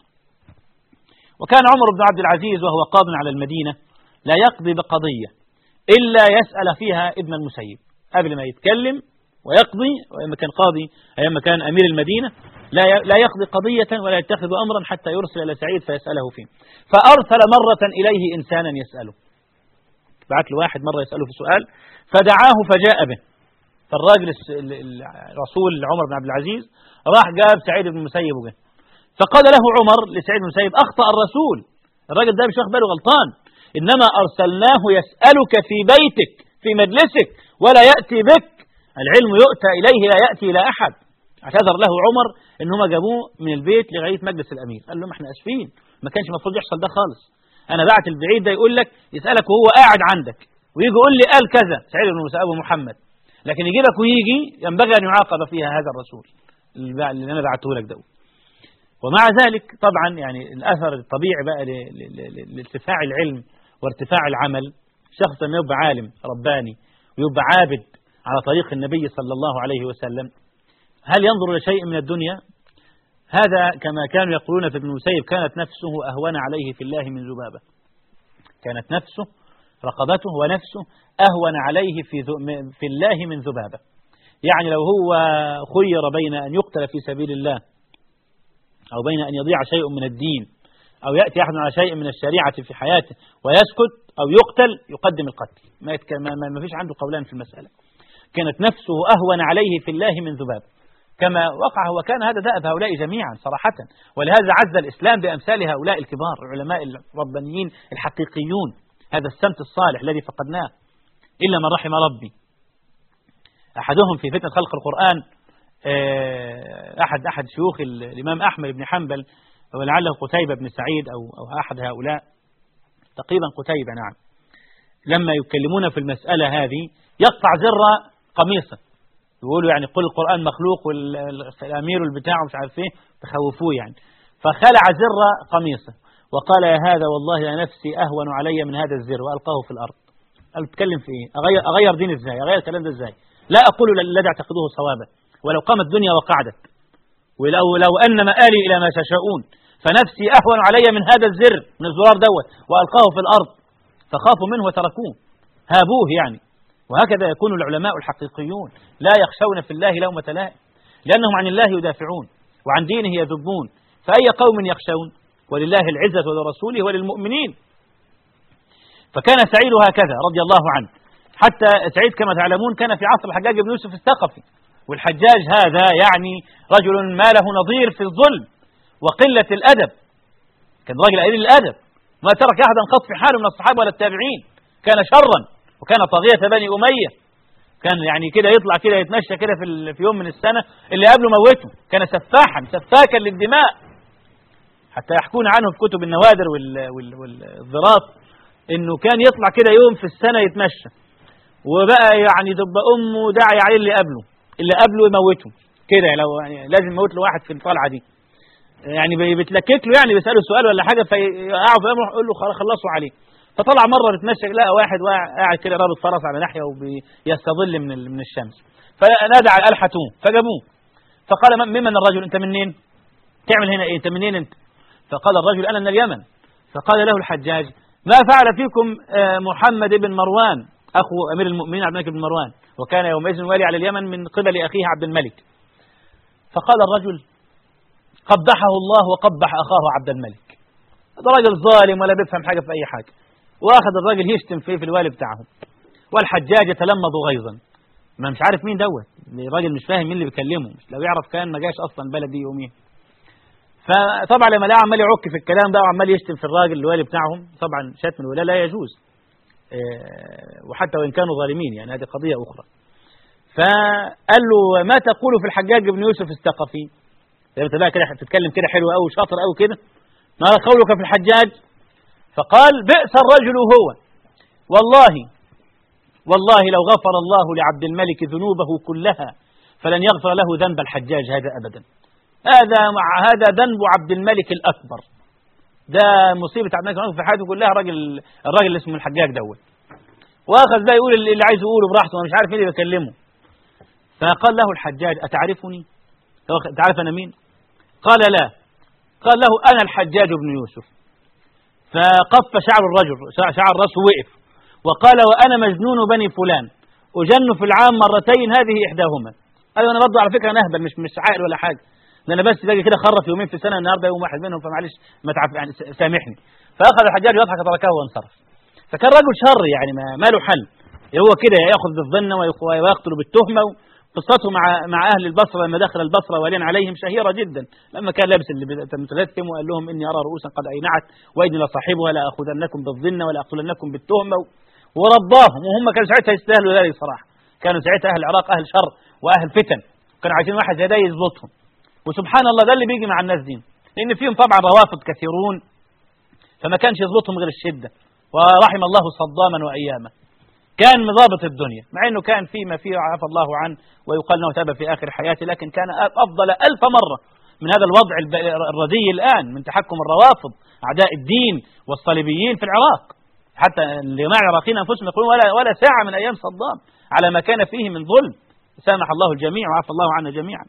وكان عمر بن عبد العزيز وهو قاض على المدينة لا يقضي بقضية إلا يسأل فيها ابن المسيب قبل ما يتكلم ويقضي وإما كان قاضي أيما كان أمير المدينة لا لا يقضي قضية ولا يتخذ أمرا حتى يرسل إلى سعيد فيسأله فيه فأرسل مرة إليه إنسانا يسأله بعت له واحد مرة يسأله في سؤال فدعاه فجاء به فالراجل الرسول عمر بن عبد العزيز راح جاب سعيد بن المسيب به فقال له عمر لسعيد بن المسيب أخطأ الرسول الراجل ده مش واخد باله غلطان إنما أرسلناه يسألك في بيتك في مجلسك ولا يأتي بك العلم يؤتى إليه لا يأتي إلى أحد اعتذر له عمر ان هم جابوه من البيت لغايه مجلس الامير قال لهم احنا اسفين ما كانش المفروض يحصل ده خالص انا بعت البعيد ده يقول لك يسالك وهو قاعد عندك ويجي يقول لي قال كذا سعيد بن ابو محمد لكن يجي لك ويجي ينبغي ان يعاقب فيها هذا الرسول اللي انا بعته لك ده ومع ذلك طبعا يعني الاثر الطبيعي بقى لارتفاع العلم وارتفاع العمل شخص لما يبقى عالم رباني ويبقى عابد على طريق النبي صلى الله عليه وسلم هل ينظر لشيء من الدنيا هذا كما كانوا يقولون في ابن مسيب كانت نفسه أهون عليه في الله من ذبابة كانت نفسه رقبته ونفسه أهون عليه في, في الله من ذبابة يعني لو هو خير بين أن يقتل في سبيل الله أو بين أن يضيع شيء من الدين أو يأتي أحد على شيء من الشريعة في حياته ويسكت أو يقتل يقدم القتل ما, ما فيش عنده قولان في المسألة كانت نفسه أهون عليه في الله من ذباب كما وقع وكان هذا دأب هؤلاء جميعا صراحة ولهذا عز الإسلام بأمثال هؤلاء الكبار العلماء الربانيين الحقيقيون هذا السمت الصالح الذي فقدناه إلا من رحم ربي أحدهم في فتنة خلق القرآن آه، أحد أحد شيوخ الإمام أحمد بن حنبل ولعله قتيبة بن سعيد أو أو أحد هؤلاء تقريبا قتيبة نعم لما يتكلمون في المسألة هذه يقطع زر قميصه يقولوا يعني قل القرآن مخلوق والأمير والبتاع ومش عارف ايه تخوفوه يعني فخلع زر قميصه وقال يا هذا والله يا نفسي أهون علي من هذا الزر وألقاه في الأرض قال بتكلم في ايه أغير, أغير دين ازاي أغير الكلام ده ازاي لا أقول الذي اعتقدوه صوابا ولو قامت الدنيا وقعدت ولو لو أن مآلي إلى ما تشاءون فنفسي أهون علي من هذا الزر من الزرار دوت وألقاه في الأرض فخافوا منه وتركوه هابوه يعني وهكذا يكون العلماء الحقيقيون لا يخشون في الله لومة لائم لأنهم عن الله يدافعون وعن دينه يذبون فأي قوم يخشون ولله العزة ولرسوله وللمؤمنين فكان سعيد هكذا رضي الله عنه حتى سعيد كما تعلمون كان في عصر الحجاج بن يوسف الثقفي والحجاج هذا يعني رجل ما له نظير في الظلم وقلة الأدب كان راجل قليل الأدب ما ترك أحدا قط في حاله من الصحابة ولا التابعين كان شرا وكان طاغية بني أمية كان يعني كده يطلع كده يتمشى كده في, في يوم من السنة اللي قبله موته كان سفاحا سفاكا للدماء حتى يحكون عنه في كتب النوادر والظراف انه كان يطلع كده يوم في السنة يتمشى وبقى يعني تبقى امه داعي عليه اللي قبله اللي قبله يموته كده لو يعني لازم يموت له واحد في الطلعه دي يعني بتلكك له يعني بيساله سؤال ولا حاجه فيقعوا في يقول له خلصوا عليه فطلع مره بتمشى لقى واحد قاعد كده رابط فرس على ناحيه وبيستظل من من الشمس فنادى على الحتوه فجابوه فقال ممن الرجل انت منين؟ تعمل هنا ايه؟ انت منين انت؟ فقال الرجل انا من اليمن فقال له الحجاج ما فعل فيكم آه، محمد بن مروان أخو أمير المؤمنين عبد الملك بن مروان وكان يومئذ والي على اليمن من قبل أخيه عبد الملك فقال الرجل قبحه الله وقبح أخاه عبد الملك هذا راجل ظالم ولا بيفهم حاجة في أي حاجة وأخذ الراجل يشتم فيه في الوالي بتاعهم والحجاج يتلمض غيظا ما مش عارف مين دوت الراجل مش فاهم مين اللي بيكلمه لو يعرف كان ما جاش أصلا بلدي يومين فطبعا لما لقى عمال يعك في الكلام ده وعمال يشتم في الراجل الوالي بتاعهم طبعا شتم الولاء لا يجوز آه، وحتى وإن كانوا ظالمين يعني هذه قضية أخرى فقال له ما تقول في الحجاج بن يوسف الثقفي انت بقى كده بتتكلم كده حلو قوي شاطر قوي كده ما قولك في الحجاج فقال بئس الرجل هو والله والله لو غفر الله لعبد الملك ذنوبه كلها فلن يغفر له ذنب الحجاج هذا أبدا هذا مع هذا ذنب عبد الملك الأكبر ده مصيبة عبد الملك في حياته كلها راجل الراجل اللي اسمه الحجاج دوت واخذ بقى يقول اللي عايز يقوله براحته وانا مش عارف مين اللي بيكلمه فقال له الحجاج أتعرفني تعرف أنا مين قال لا قال له أنا الحجاج بن يوسف فقف شعر الرجل شعر رأسه وقف وقال وأنا مجنون بني فلان أجن في العام مرتين هذه إحداهما قال أنا برضه على فكرة نهبل مش مش عاقل ولا حاجة ده أنا بس باجي كده خرف يومين في السنة النهارده يوم واحد منهم فمعلش ما تعرف يعني سامحني فأخذ الحجاج يضحك تركه وانصرف فكان رجل شر يعني ما له حل هو كده ياخذ بالظن ويقتل بالتهمه قصته مع مع اهل البصره لما دخل البصره ولين عليهم شهيره جدا لما كان لابس المتلثم وقال لهم اني ارى رؤوسا قد اينعت واني لصاحبها لاخذنكم بالظن ولاقتلنكم بالتهمه ورباهم وهم كانوا ساعتها يستاهلوا ذلك صراحه كانوا ساعتها اهل العراق اهل شر واهل فتن كانوا عايزين واحد زي ده يظبطهم وسبحان الله ده اللي بيجي مع الناس دي لان فيهم طبعا روافض كثيرون فما كانش يظبطهم غير الشده ورحم الله صداما واياما كان مضابط الدنيا مع أنه كان فيما فيه عفى الله عنه ويقال أنه تاب في آخر حياته لكن كان أفضل ألف مرة من هذا الوضع الردي الآن من تحكم الروافض أعداء الدين والصليبيين في العراق حتى الجماعة العراقيين أنفسهم يقولون ولا, ولا ساعة من أيام صدام على ما كان فيه من ظلم سامح الله الجميع وعفى الله عنا جميعا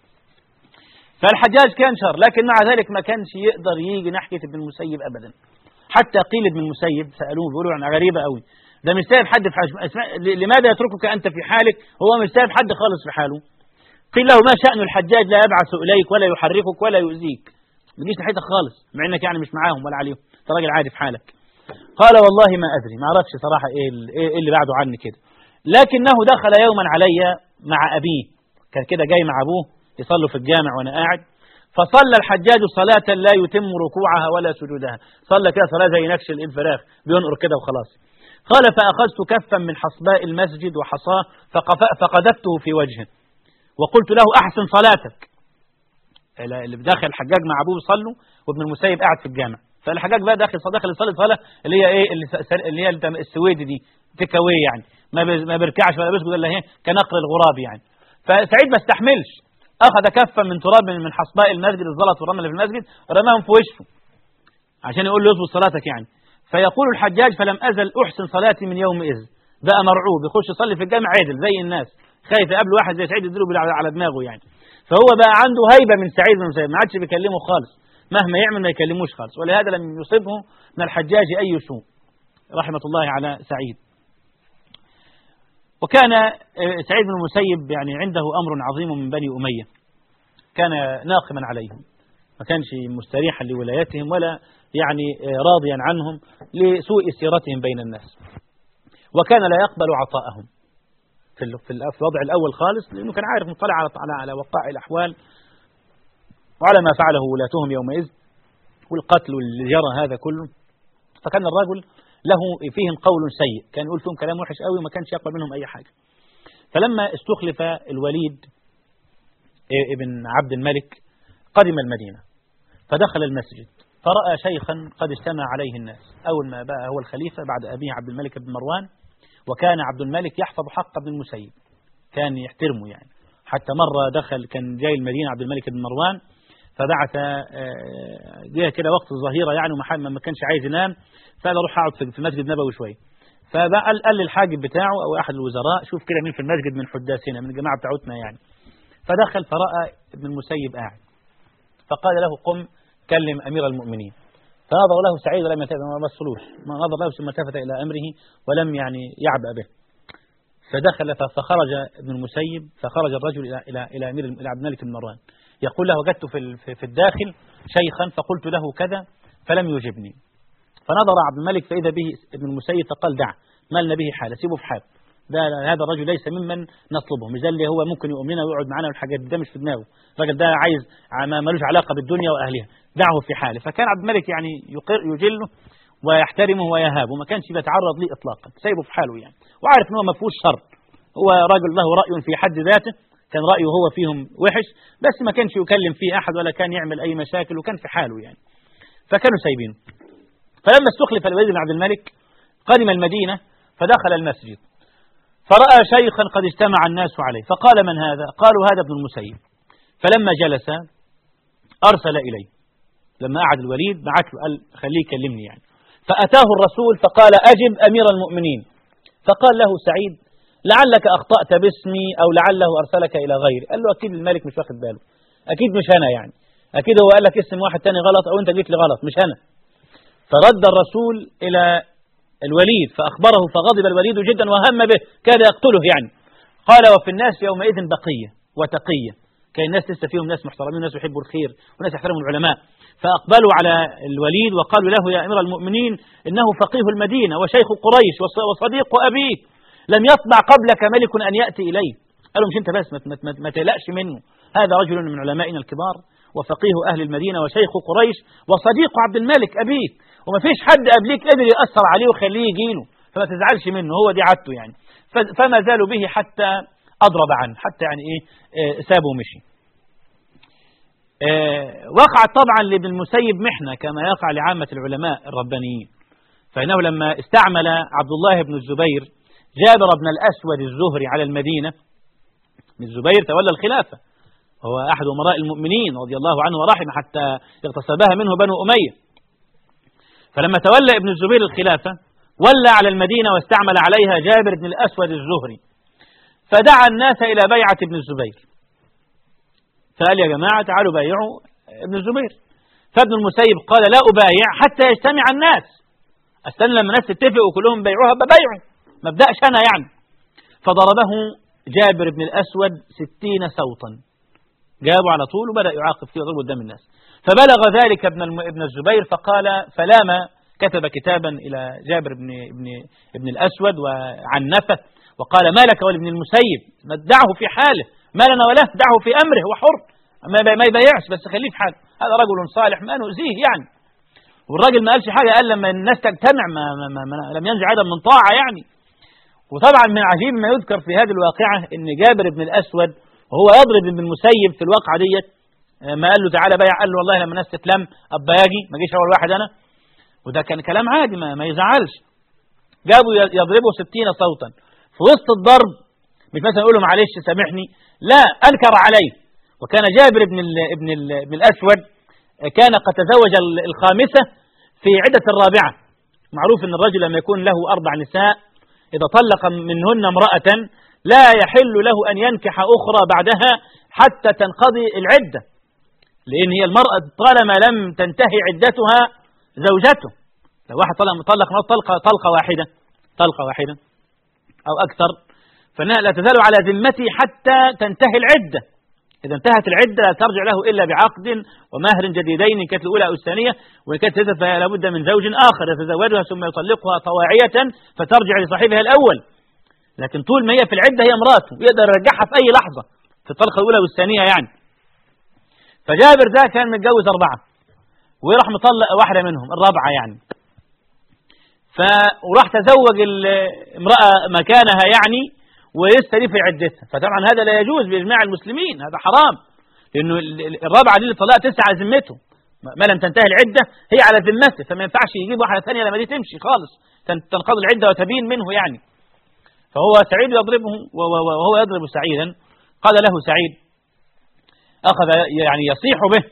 فالحجاج كان شر لكن مع ذلك ما كانش يقدر يجي ناحية ابن المسيب أبدا حتى قيل ابن المسيب سألوه بيقولوا عن غريبة قوي ده مش سايب حد في حاجة لماذا يتركك أنت في حالك هو مش سايب حد خالص في حاله قيل له ما شأن الحجاج لا يبعث إليك ولا يحركك ولا يؤذيك ما تجيش ناحيتك خالص مع انك يعني مش معاهم ولا عليهم انت راجل عادي في حالك قال والله ما ادري ما اعرفش صراحه ايه ايه اللي بعده عني كده لكنه دخل يوما علي مع ابيه كان كده جاي مع ابوه يصلوا في الجامع وأنا قاعد فصلى الحجاج صلاة لا يتم ركوعها ولا سجودها صلى كده صلاة زي نكش الفراخ بينقر كده وخلاص قال فأخذت كفا من حصباء المسجد وحصاه فقذفته في وجهه وقلت له أحسن صلاتك اللي داخل الحجاج مع أبوه يصلوا وابن المسيب قاعد في الجامع فالحجاج بقى داخل داخل يصلي صلاة اللي هي ايه اللي هي السويدي دي تكاوي يعني ما ما بيركعش ولا بيسجد الا هي كنقر الغراب يعني فسعيد ما استحملش اخذ كفا من تراب من حصباء المسجد الزلط والرمل في المسجد رماهم في وشه عشان يقول له اظبط صلاتك يعني فيقول الحجاج فلم ازل احسن صلاتي من يومئذ بقى مرعوب يخش يصلي في الجامع عدل زي الناس خايف يقابل واحد زي سعيد يديله على دماغه يعني فهو بقى عنده هيبه من سعيد بن مسيب ما عادش بيكلمه خالص مهما يعمل ما يكلموش خالص ولهذا لم يصبه من الحجاج اي سوء رحمه الله على سعيد وكان آه، سعيد بن المسيب يعني عنده أمر عظيم من بني أمية كان ناقما عليهم ما كانش مستريحا لولايتهم ولا يعني آه، راضيا عنهم لسوء سيرتهم بين الناس وكان لا يقبل عطاءهم في في الوضع الأول خالص لأنه كان عارف مطلع على على وقائع الأحوال وعلى ما فعله ولاتهم يومئذ والقتل واللي جرى هذا كله فكان الرجل له فيهم قول سيء كان يقول فيهم كلام وحش قوي وما كانش يقبل منهم أي حاجة فلما استخلف الوليد ابن عبد الملك قدم المدينة فدخل المسجد فرأى شيخا قد اجتمع عليه الناس أول ما بقى هو الخليفة بعد أبيه عبد الملك بن مروان وكان عبد الملك يحفظ حق ابن المسيب كان يحترمه يعني حتى مرة دخل كان جاي المدينة عبد الملك بن مروان فبعث آه، جه كده وقت الظهيرة يعني ومحمد ما كانش عايز ينام فقال اروح اقعد في المسجد النبوي شويه فقال قال للحاجب بتاعه او احد الوزراء شوف كده مين في المسجد من حداثنا من الجماعه بتاعتنا يعني فدخل فراى ابن المسيب قاعد فقال له قم كلم امير المؤمنين فنظر له سعيد ولم يلتفت ما بصلوش ما نظر له ثم التفت الى امره ولم يعني يعبأ به فدخل فخرج ابن المسيب فخرج الرجل الى الى الى امير الى عبد الملك بن مروان يقول له وجدت في في الداخل شيخا فقلت له كذا فلم يجبني فنظر عبد الملك فإذا به ابن المسيب فقال دع مالنا به حاله سيبه في حال ده هذا الرجل ليس ممن نطلبه مش اللي هو ممكن يؤمن لنا ويقعد معانا والحاجات ده مش في دماغه الراجل ده عايز ما ملوش علاقة بالدنيا وأهلها دعه في حاله فكان عبد الملك يعني يقر يجله ويحترمه ويهابه ما كانش بيتعرض ليه إطلاقا سايبه في حاله يعني وعارف ان هو ما فيهوش شر هو راجل له رأي في حد ذاته كان رأيه هو فيهم وحش بس ما كانش يكلم فيه أحد ولا كان يعمل أي مشاكل وكان في حاله يعني فكانوا سايبينه فلما استخلف الوليد بن عبد الملك قدم المدينة فدخل المسجد فرأى شيخا قد اجتمع الناس عليه فقال من هذا قالوا هذا ابن المسيب فلما جلس أرسل إليه لما قعد الوليد بعت له قال خليه يكلمني يعني فأتاه الرسول فقال أجب أمير المؤمنين فقال له سعيد لعلك أخطأت باسمي أو لعله أرسلك إلى غيري قال له أكيد الملك مش واخد باله أكيد مش أنا يعني أكيد هو قال لك اسم واحد تاني غلط أو أنت جيت لي غلط مش أنا فرد الرسول إلى الوليد فأخبره فغضب الوليد جدا وهم به كاد يقتله يعني قال وفي الناس يومئذ بقية وتقية كان الناس لسه فيهم ناس محترمين وناس يحبوا الخير وناس يحترموا العلماء فأقبلوا على الوليد وقالوا له يا أمير المؤمنين إنه فقيه المدينة وشيخ قريش وصديق أبيه لم يطمع قبلك ملك أن يأتي إليه قالوا مش أنت بس ما, ما, ما تقلقش منه هذا رجل من علمائنا الكبار وفقيه أهل المدينة وشيخ قريش وصديق عبد الملك أبيه وما فيش حد قبليك قدر يأثر عليه ويخليه يجيله فما تزعلش منه هو دي عادته يعني فما زالوا به حتى أضرب عنه حتى يعني إيه آه، سابه ومشي آه، وقعت طبعا لابن المسيب محنة كما يقع لعامة العلماء الربانيين فإنه لما استعمل عبد الله بن الزبير جابر بن الأسود الزهري على المدينة ابن الزبير تولى الخلافة هو أحد أمراء المؤمنين رضي الله عنه ورحمه حتى اغتصبها منه بنو أمية فلما تولى ابن الزبير الخلافة ولى على المدينة واستعمل عليها جابر بن الأسود الزهري فدعا الناس إلى بيعة ابن الزبير فقال يا جماعة تعالوا بايعوا ابن الزبير فابن المسيب قال لا أبايع حتى يجتمع الناس استنى لما الناس تتفق وكلهم بيعوها ببيعوا ما ابدأش أنا يعني فضربه جابر بن الأسود ستين صوتا جابوا على طول وبدأ يعاقب فيه ويضرب قدام الناس فبلغ ذلك ابن ابن الزبير فقال فلام كتب كتابا إلى جابر بن ابن ابن الأسود وعنفه وقال ما لك ولابن المسيب دعه في حاله ما لنا وله دعه في أمره وحر ما ما يبيعش بس خليه في حاله هذا رجل صالح ما نؤذيه يعني والراجل ما قالش حاجة قال لما الناس تجتمع ما, ما, ما, ما لم ينزع عدم من طاعة يعني وطبعا من عجيب ما يذكر في هذه الواقعة ان جابر بن الأسود وهو يضرب ابن المسيب في الواقعة ديت ما قال له تعالى بيع قال له والله لما الناس تتلم ابا يجي ما جيش اول واحد انا وده كان كلام عادي ما, ما يزعلش جابوا يضربوا ستين صوتا في وسط الضرب مش مثلا يقول له معلش سامحني لا انكر عليه وكان جابر بن ال ابن ال ابن الاسود كان قد تزوج الخامسه في عده الرابعه معروف ان الرجل لما يكون له اربع نساء اذا طلق منهن امراه لا يحل له ان ينكح اخرى بعدها حتى تنقضي العده لان هي المراه طالما لم تنتهي عدتها زوجته لو واحد طلق مطلق طلقه طلقه واحده طلقه واحده او اكثر فانها لا تزال على ذمته حتى تنتهي العده إذا انتهت العدة لا ترجع له إلا بعقد ومهر جديدين إن كانت الأولى أو الثانية وإن كانت ثالثة فلا بد من زوج آخر يتزوجها ثم يطلقها طواعية فترجع لصاحبها الأول لكن طول ما هي في العدة هي امراته يقدر يرجعها في أي لحظة في الطلقة الأولى والثانية يعني فجابر ده كان متجوز أربعة وراح مطلق واحدة منهم الرابعة يعني ف وراح تزوج امرأة مكانها يعني ويستري في عدتها فطبعا هذا لا يجوز بإجماع المسلمين هذا حرام لأنه الرابعة دي اللي طلقها تسعى على ذمته ما لم تنتهي العدة هي على ذمته فما ينفعش يجيب واحدة ثانية لما دي تمشي خالص تنقضي العدة وتبين منه يعني فهو سعيد يضربه وهو يضرب سعيدا قال له سعيد أخذ يعني يصيح به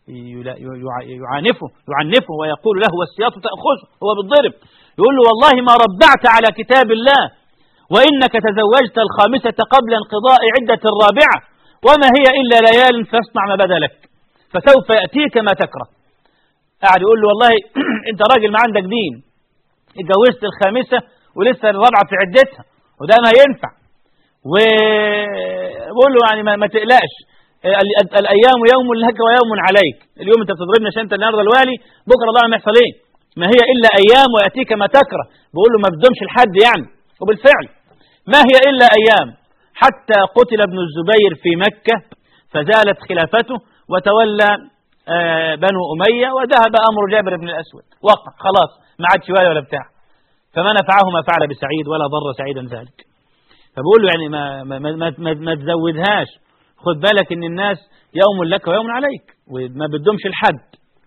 يعانفه يعنفه ويقول له والسياط تأخذه هو بالضرب يقول له والله ما ربعت على كتاب الله وإنك تزوجت الخامسة قبل انقضاء عدة الرابعة وما هي إلا ليال فاصنع ما بدا لك فسوف يأتيك ما تكره قاعد يقول له والله أنت راجل ما عندك دين اتجوزت الخامسة ولسه الرابعة في عدتها وده ما ينفع وبقول له يعني ما, ما تقلقش الايام يوم لك ويوم عليك اليوم انت بتضربني عشان انت النهارده الوالي بكره الله ما يحصل ايه ما هي الا ايام وياتيك ما تكره بقول له ما بدهمش الحد يعني وبالفعل ما هي الا ايام حتى قتل ابن الزبير في مكه فزالت خلافته وتولى بنو اميه وذهب امر جابر بن الاسود وقع خلاص ما عادش ولا ولا بتاع فما نفعه ما فعل بسعيد ولا ضر سعيدا ذلك فبقول له يعني ما ما ما, ما, ما تزودهاش خد بالك ان الناس يوم لك ويوم عليك وما بدهمش الحد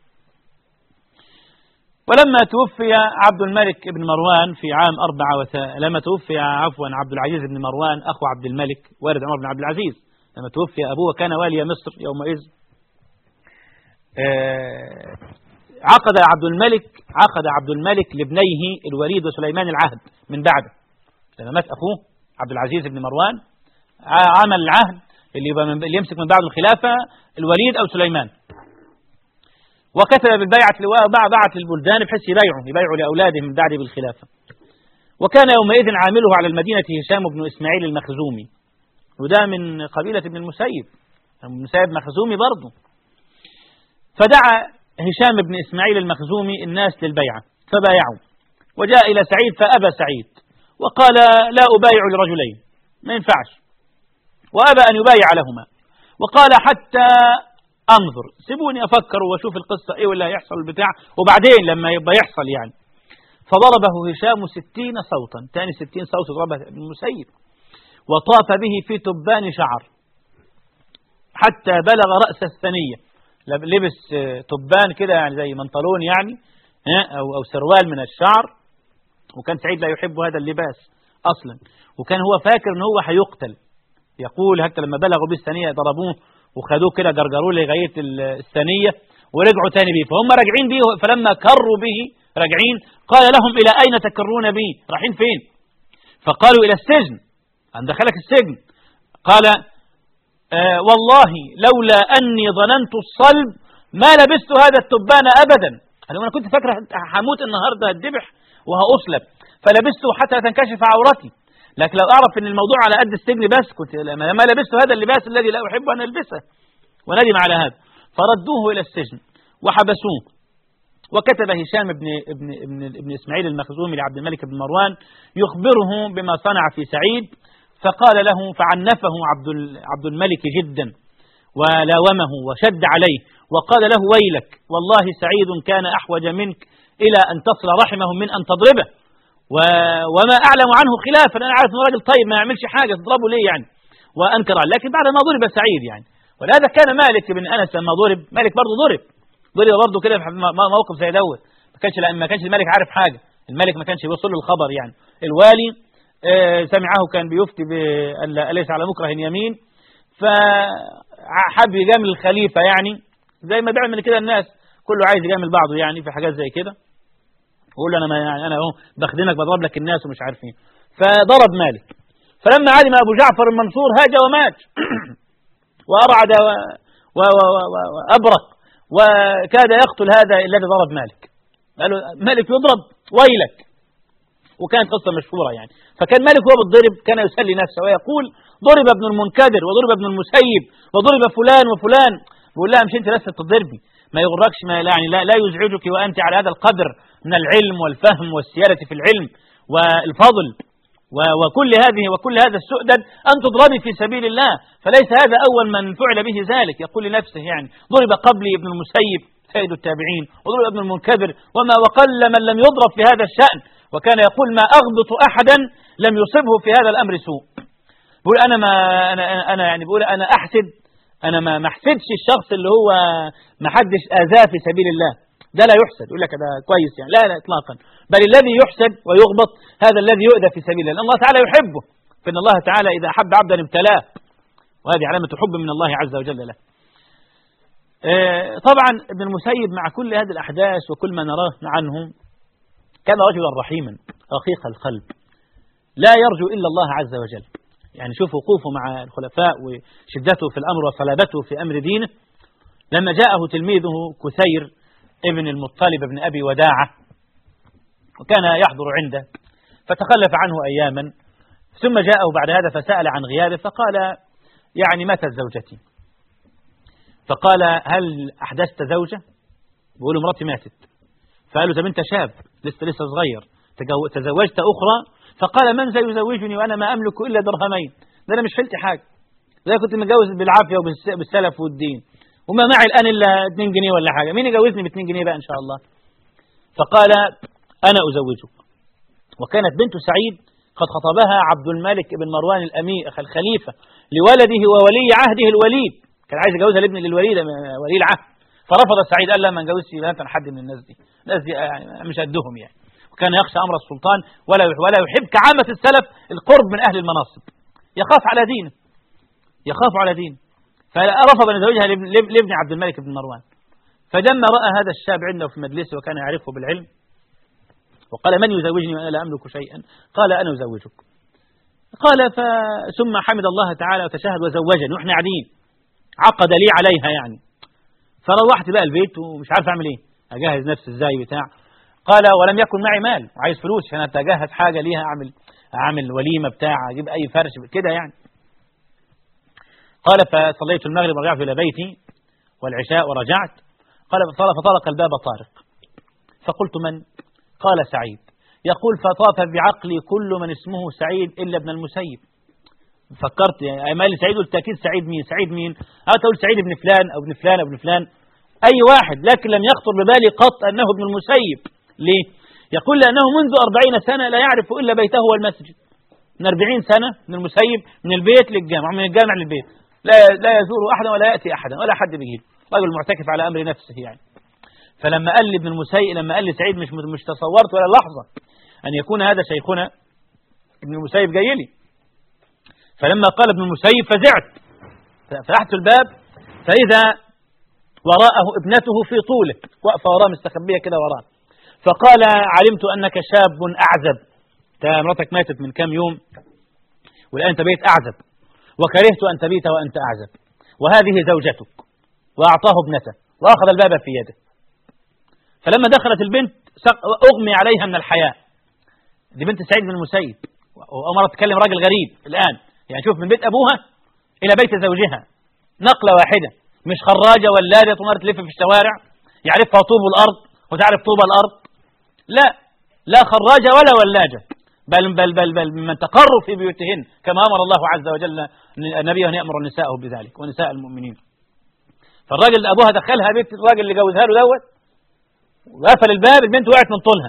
ولما توفي عبد الملك بن مروان في عام أربعة وث... لما توفي عفوا عبد العزيز بن مروان أخو عبد الملك والد عمر بن عبد العزيز لما توفي أبوه كان والي مصر يومئذ آه... عقد عبد الملك عقد عبد الملك لابنيه الوليد وسليمان العهد من بعده لما مات أخوه عبد العزيز بن مروان عمل العهد اللي, يبقى من اللي يمسك من بعد الخلافة الوليد أو سليمان وكتب بالبيعة لواء بعت البلدان بحيث يبايعوا يبايعوا لأولادهم من بعد بالخلافة وكان يومئذ عامله على المدينة هشام بن إسماعيل المخزومي وده من قبيلة ابن المسيب ابن المسيب مخزومي برضه فدعا هشام بن إسماعيل المخزومي الناس للبيعة فبايعوا وجاء إلى سعيد فأبى سعيد وقال لا أبايع لرجلين ما ينفعش وأبى أن يبايع لهما وقال حتى أنظر سيبوني أفكر وأشوف القصة إيه ولا هيحصل البتاع وبعدين لما يبقى يحصل يعني فضربه هشام ستين صوتا تاني ستين صوت ضربه ابن المسيب وطاف به في تبان شعر حتى بلغ رأس الثنية لبس تبان كده يعني زي منطلون يعني أو, أو سروال من الشعر وكان سعيد لا يحب هذا اللباس أصلا وكان هو فاكر أنه هو هيقتل يقول حتى لما بلغوا به الثانية ضربوه وخدوه كده جرجروه لغاية الثانية ورجعوا تاني به فهم راجعين به فلما كروا به راجعين قال لهم إلى أين تكرون به رايحين فين فقالوا إلى السجن أن دخلك السجن قال آه والله لولا أني ظننت الصلب ما لبست هذا التبان أبدا قالوا أنا كنت فاكر هموت النهاردة هتذبح وهأصلب فلبسته حتى تنكشف عورتي لكن لو أعرف أن الموضوع على قد السجن بس كنت ما لبست هذا اللباس الذي لا أحب أن ألبسه وندم على هذا فردوه إلى السجن وحبسوه وكتب هشام بن, ابن, ابن, ابن إسماعيل المخزومي لعبد الملك بن مروان يخبره بما صنع في سعيد فقال له فعنفه عبد, عبد الملك جدا ولاومه وشد عليه وقال له ويلك والله سعيد كان أحوج منك إلى أن تصل رحمه من أن تضربه و... وما أعلم عنه خلافا أنا عارف أنه راجل طيب ما يعملش حاجة تضربه ليه يعني وأنكر عليه لكن بعد ما ضرب سعيد يعني ولهذا كان مالك بن أنس لما ضرب مالك برضه ضرب ضرب برضه كده في موقف زي دوت ما كانش ما كانش الملك عارف حاجة الملك ما كانش بيوصل له الخبر يعني الوالي آه، سمعه كان بيفتي ليس على مكره يمين فحب يجامل الخليفة يعني زي ما بيعمل كده الناس كله عايز يجامل بعضه يعني في حاجات زي كده يقول له انا ما يعني انا اهو بخدمك بضرب لك الناس ومش عارف ايه فضرب مالك فلما علم ابو جعفر المنصور هاج ومات وارعد وابرق وكاد يقتل هذا الذي ضرب مالك قال له مالك يضرب ويلك وكانت قصة مشهورة يعني فكان مالك وهو بالضرب كان يسلي نفسه ويقول ضرب ابن المنكدر وضرب ابن المسيب وضرب فلان وفلان بيقول لها مش انت لسه بتضربي ما يغركش ما يعني لا, لا يزعجك وانت على هذا القدر من العلم والفهم والسيادة في العلم والفضل وكل هذه وكل هذا السؤدد أن تضربي في سبيل الله فليس هذا أول من فعل به ذلك يقول لنفسه يعني ضرب قبلي ابن المسيب سيد التابعين وضرب ابن المنكدر وما وقل من لم يضرب في هذا الشأن وكان يقول ما أغبط أحدا لم يصبه في هذا الأمر سوء بقول أنا ما أنا أنا يعني بقول أنا أحسد أنا ما ما احسدش الشخص اللي هو ما حدش آذاه في سبيل الله ده لا يحسد يقول لك ده كويس يعني لا لا إطلاقا بل الذي يحسد ويغبط هذا الذي يؤذى في سبيل الله الله تعالى يحبه فإن الله تعالى إذا أحب عبدا ابتلاه وهذه علامة حب من الله عز وجل له آه، طبعا ابن المسيب مع كل هذه الأحداث وكل ما نراه عنه كان رجلا رحيما رقيق القلب لا يرجو إلا الله عز وجل يعني شوف وقوفه مع الخلفاء وشدته في الأمر وصلابته في أمر دينه لما جاءه تلميذه كثير ابن المطلب بن أبي وداعة وكان يحضر عنده فتخلف عنه أياما ثم جاءه بعد هذا فسأل عن غيابه فقال يعني ماتت زوجتي فقال هل أحدثت زوجة بيقول مراتي ماتت فقالوا طب أنت شاب لسه لسه صغير تزوجت أخرى فقال من سيزوجني وأنا ما أملك إلا درهمين ده أنا مش حلت حاجة ده كنت متجوز بالعافية وبالسلف والدين وما معي الآن إلا 2 جنيه ولا حاجة مين يجوزني ب 2 جنيه بقى إن شاء الله فقال أنا أزوجك وكانت بنت سعيد قد خطبها عبد الملك بن مروان الأمير الخليفة لولده وولي عهده الوليد كان عايز يجوزها لابن للوليد ولي العهد فرفض سعيد قال لا ما نجوزش لا حد من الناس دي الناس دي يعني مش قدهم يعني وكان يخشى أمر السلطان ولا ولا يحب كعامة السلف القرب من أهل المناصب يخاف على دينه يخاف على دينه فرفض أن يزوجها لابن عبد الملك بن مروان فلما رأى هذا الشاب عنده في مجلسه وكان يعرفه بالعلم وقال من يزوجني وأنا لا أملك شيئا قال أنا أزوجك قال ثم حمد الله تعالى وتشهد وزوجني وإحنا قاعدين عقد لي عليها يعني فروحت بقى البيت ومش عارف أعمل إيه أجهز نفسي إزاي بتاع قال ولم يكن معي مال وعايز فلوس عشان أتجهز حاجة ليها أعمل أعمل وليمة بتاع أجيب أي فرش كده يعني قال فصليت المغرب ورجعت إلى بيتي والعشاء ورجعت قال فطرق الباب طارق فقلت من قال سعيد يقول فطاف بعقلي كل من اسمه سعيد إلا ابن المسيب فكرت يعني مال سعيد قلت أكيد سعيد مين سعيد مين أنا تقول سعيد ابن فلان أو ابن فلان أو ابن فلان أي واحد لكن لم يخطر ببالي قط أنه ابن المسيب ليه يقول لأنه منذ أربعين سنة لا يعرف إلا بيته والمسجد من أربعين سنة من المسيب من البيت للجامع من الجامع للبيت لا لا يزور أحدا ولا يأتي أحدا ولا حد بيجيب رجل معتكف على أمر نفسه يعني فلما قال لي ابن المسيب لما قال لي سعيد مش مش تصورت ولا لحظة أن يكون هذا شيخنا ابن المسيب جاي لي فلما قال ابن المسيب فزعت فتحت الباب فإذا وراءه ابنته في طوله واقفة وراه مستخبية كده وراه فقال علمت أنك شاب أعزب مراتك ماتت من كم يوم والآن أنت بيت أعزب وكرهت أن تبيت وأنت أعزب وهذه زوجتك وأعطاه ابنته وأخذ الباب في يده فلما دخلت البنت أغمي عليها من الحياة دي بنت سعيد بن المسيب وأمرت تكلم راجل غريب الآن يعني شوف من بيت أبوها إلى بيت زوجها نقلة واحدة مش خراجة ولادة تمر تلف في الشوارع يعرفها طوب الأرض وتعرف طوب الأرض لا لا خراجة ولا ولاجة بل بل بل بل من تقروا في بيوتهن كما أمر الله عز وجل نبيه أن يأمر نساءه بذلك ونساء المؤمنين فالراجل ابوها دخلها بيت الراجل اللي جوزها له دوت وقفل الباب البنت وقعت من طولها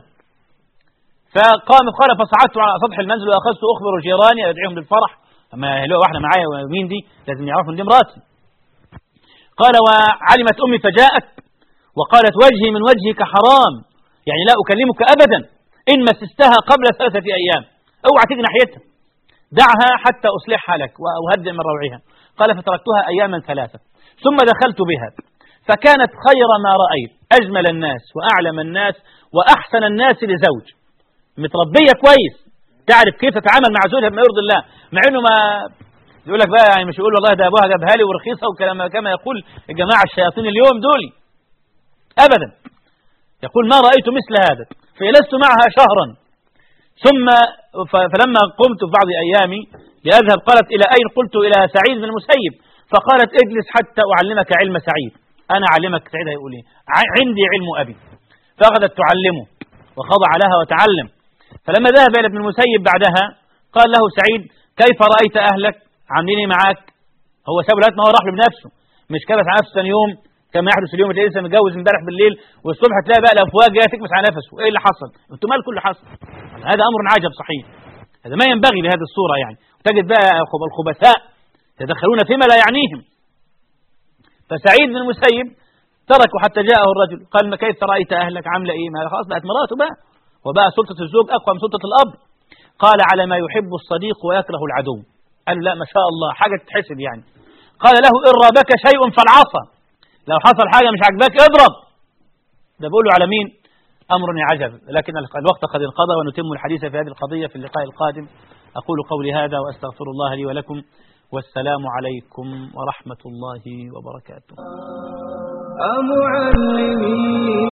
فقام قال فصعدت على سطح المنزل واخذت اخبر جيراني ادعيهم للفرح اما لو واحده معايا ومين دي لازم يعرفوا ان دي مراتي قال وعلمت امي فجاءت وقالت وجهي من وجهك حرام يعني لا اكلمك ابدا ان مسستها قبل ثلاثه ايام اوعى تيجي ناحيتها دعها حتى اصلحها لك واهدئ من روعها قال فتركتها اياما ثلاثه ثم دخلت بها فكانت خير ما رايت اجمل الناس واعلم الناس واحسن الناس لزوج متربيه كويس تعرف كيف تتعامل مع زوجها بما يرضي الله مع انه ما يقول لك بقى يعني مش يقول والله ده ابوها جابها لي ورخيصه وكما كما يقول الجماعه الشياطين اليوم دول ابدا يقول ما رايت مثل هذا فجلست معها شهرا ثم فلما قمت في بعض ايامي لاذهب قالت الى اين قلت الى سعيد بن المسيب فقالت اجلس حتى اعلمك علم سعيد انا اعلمك سعيد هيقول ايه عندي علم ابي فاخذت تعلمه وخضع لها وتعلم فلما ذهب إلى ابن المسيب بعدها قال له سعيد كيف رأيت أهلك عاملين ايه معاك هو ساب ما هو راح له بنفسه مش كبس على نفسه ثاني يوم كما يحدث اليوم تلاقيه لسه متجوز امبارح بالليل والصبح تلاقي بقى الافواج جايه تكبس على نفسه وايه اللي حصل؟ انتوا مالكم اللي حصل؟ هذا امر عجب صحيح هذا ما ينبغي بهذه الصوره يعني تجد بقى الخبثاء يتدخلون فيما لا يعنيهم فسعيد بن المسيب تركوا حتى جاءه الرجل قال ما كيف رأيت أهلك عاملة إيه ما خلاص بقت مراته بقى وبقى سلطة الزوج أقوى من سلطة الأب قال على ما يحب الصديق ويكره العدو قال لا ما شاء الله حاجة تتحسب يعني قال له إن رابك شيء فالعصا لو حصل حاجة مش عجباك اضرب ده بيقولوا على مين أمر عجب لكن الوقت قد انقضى ونتم الحديث في هذه القضية في اللقاء القادم أقول قولي هذا وأستغفر الله لي ولكم والسلام عليكم ورحمة الله وبركاته أمعلمي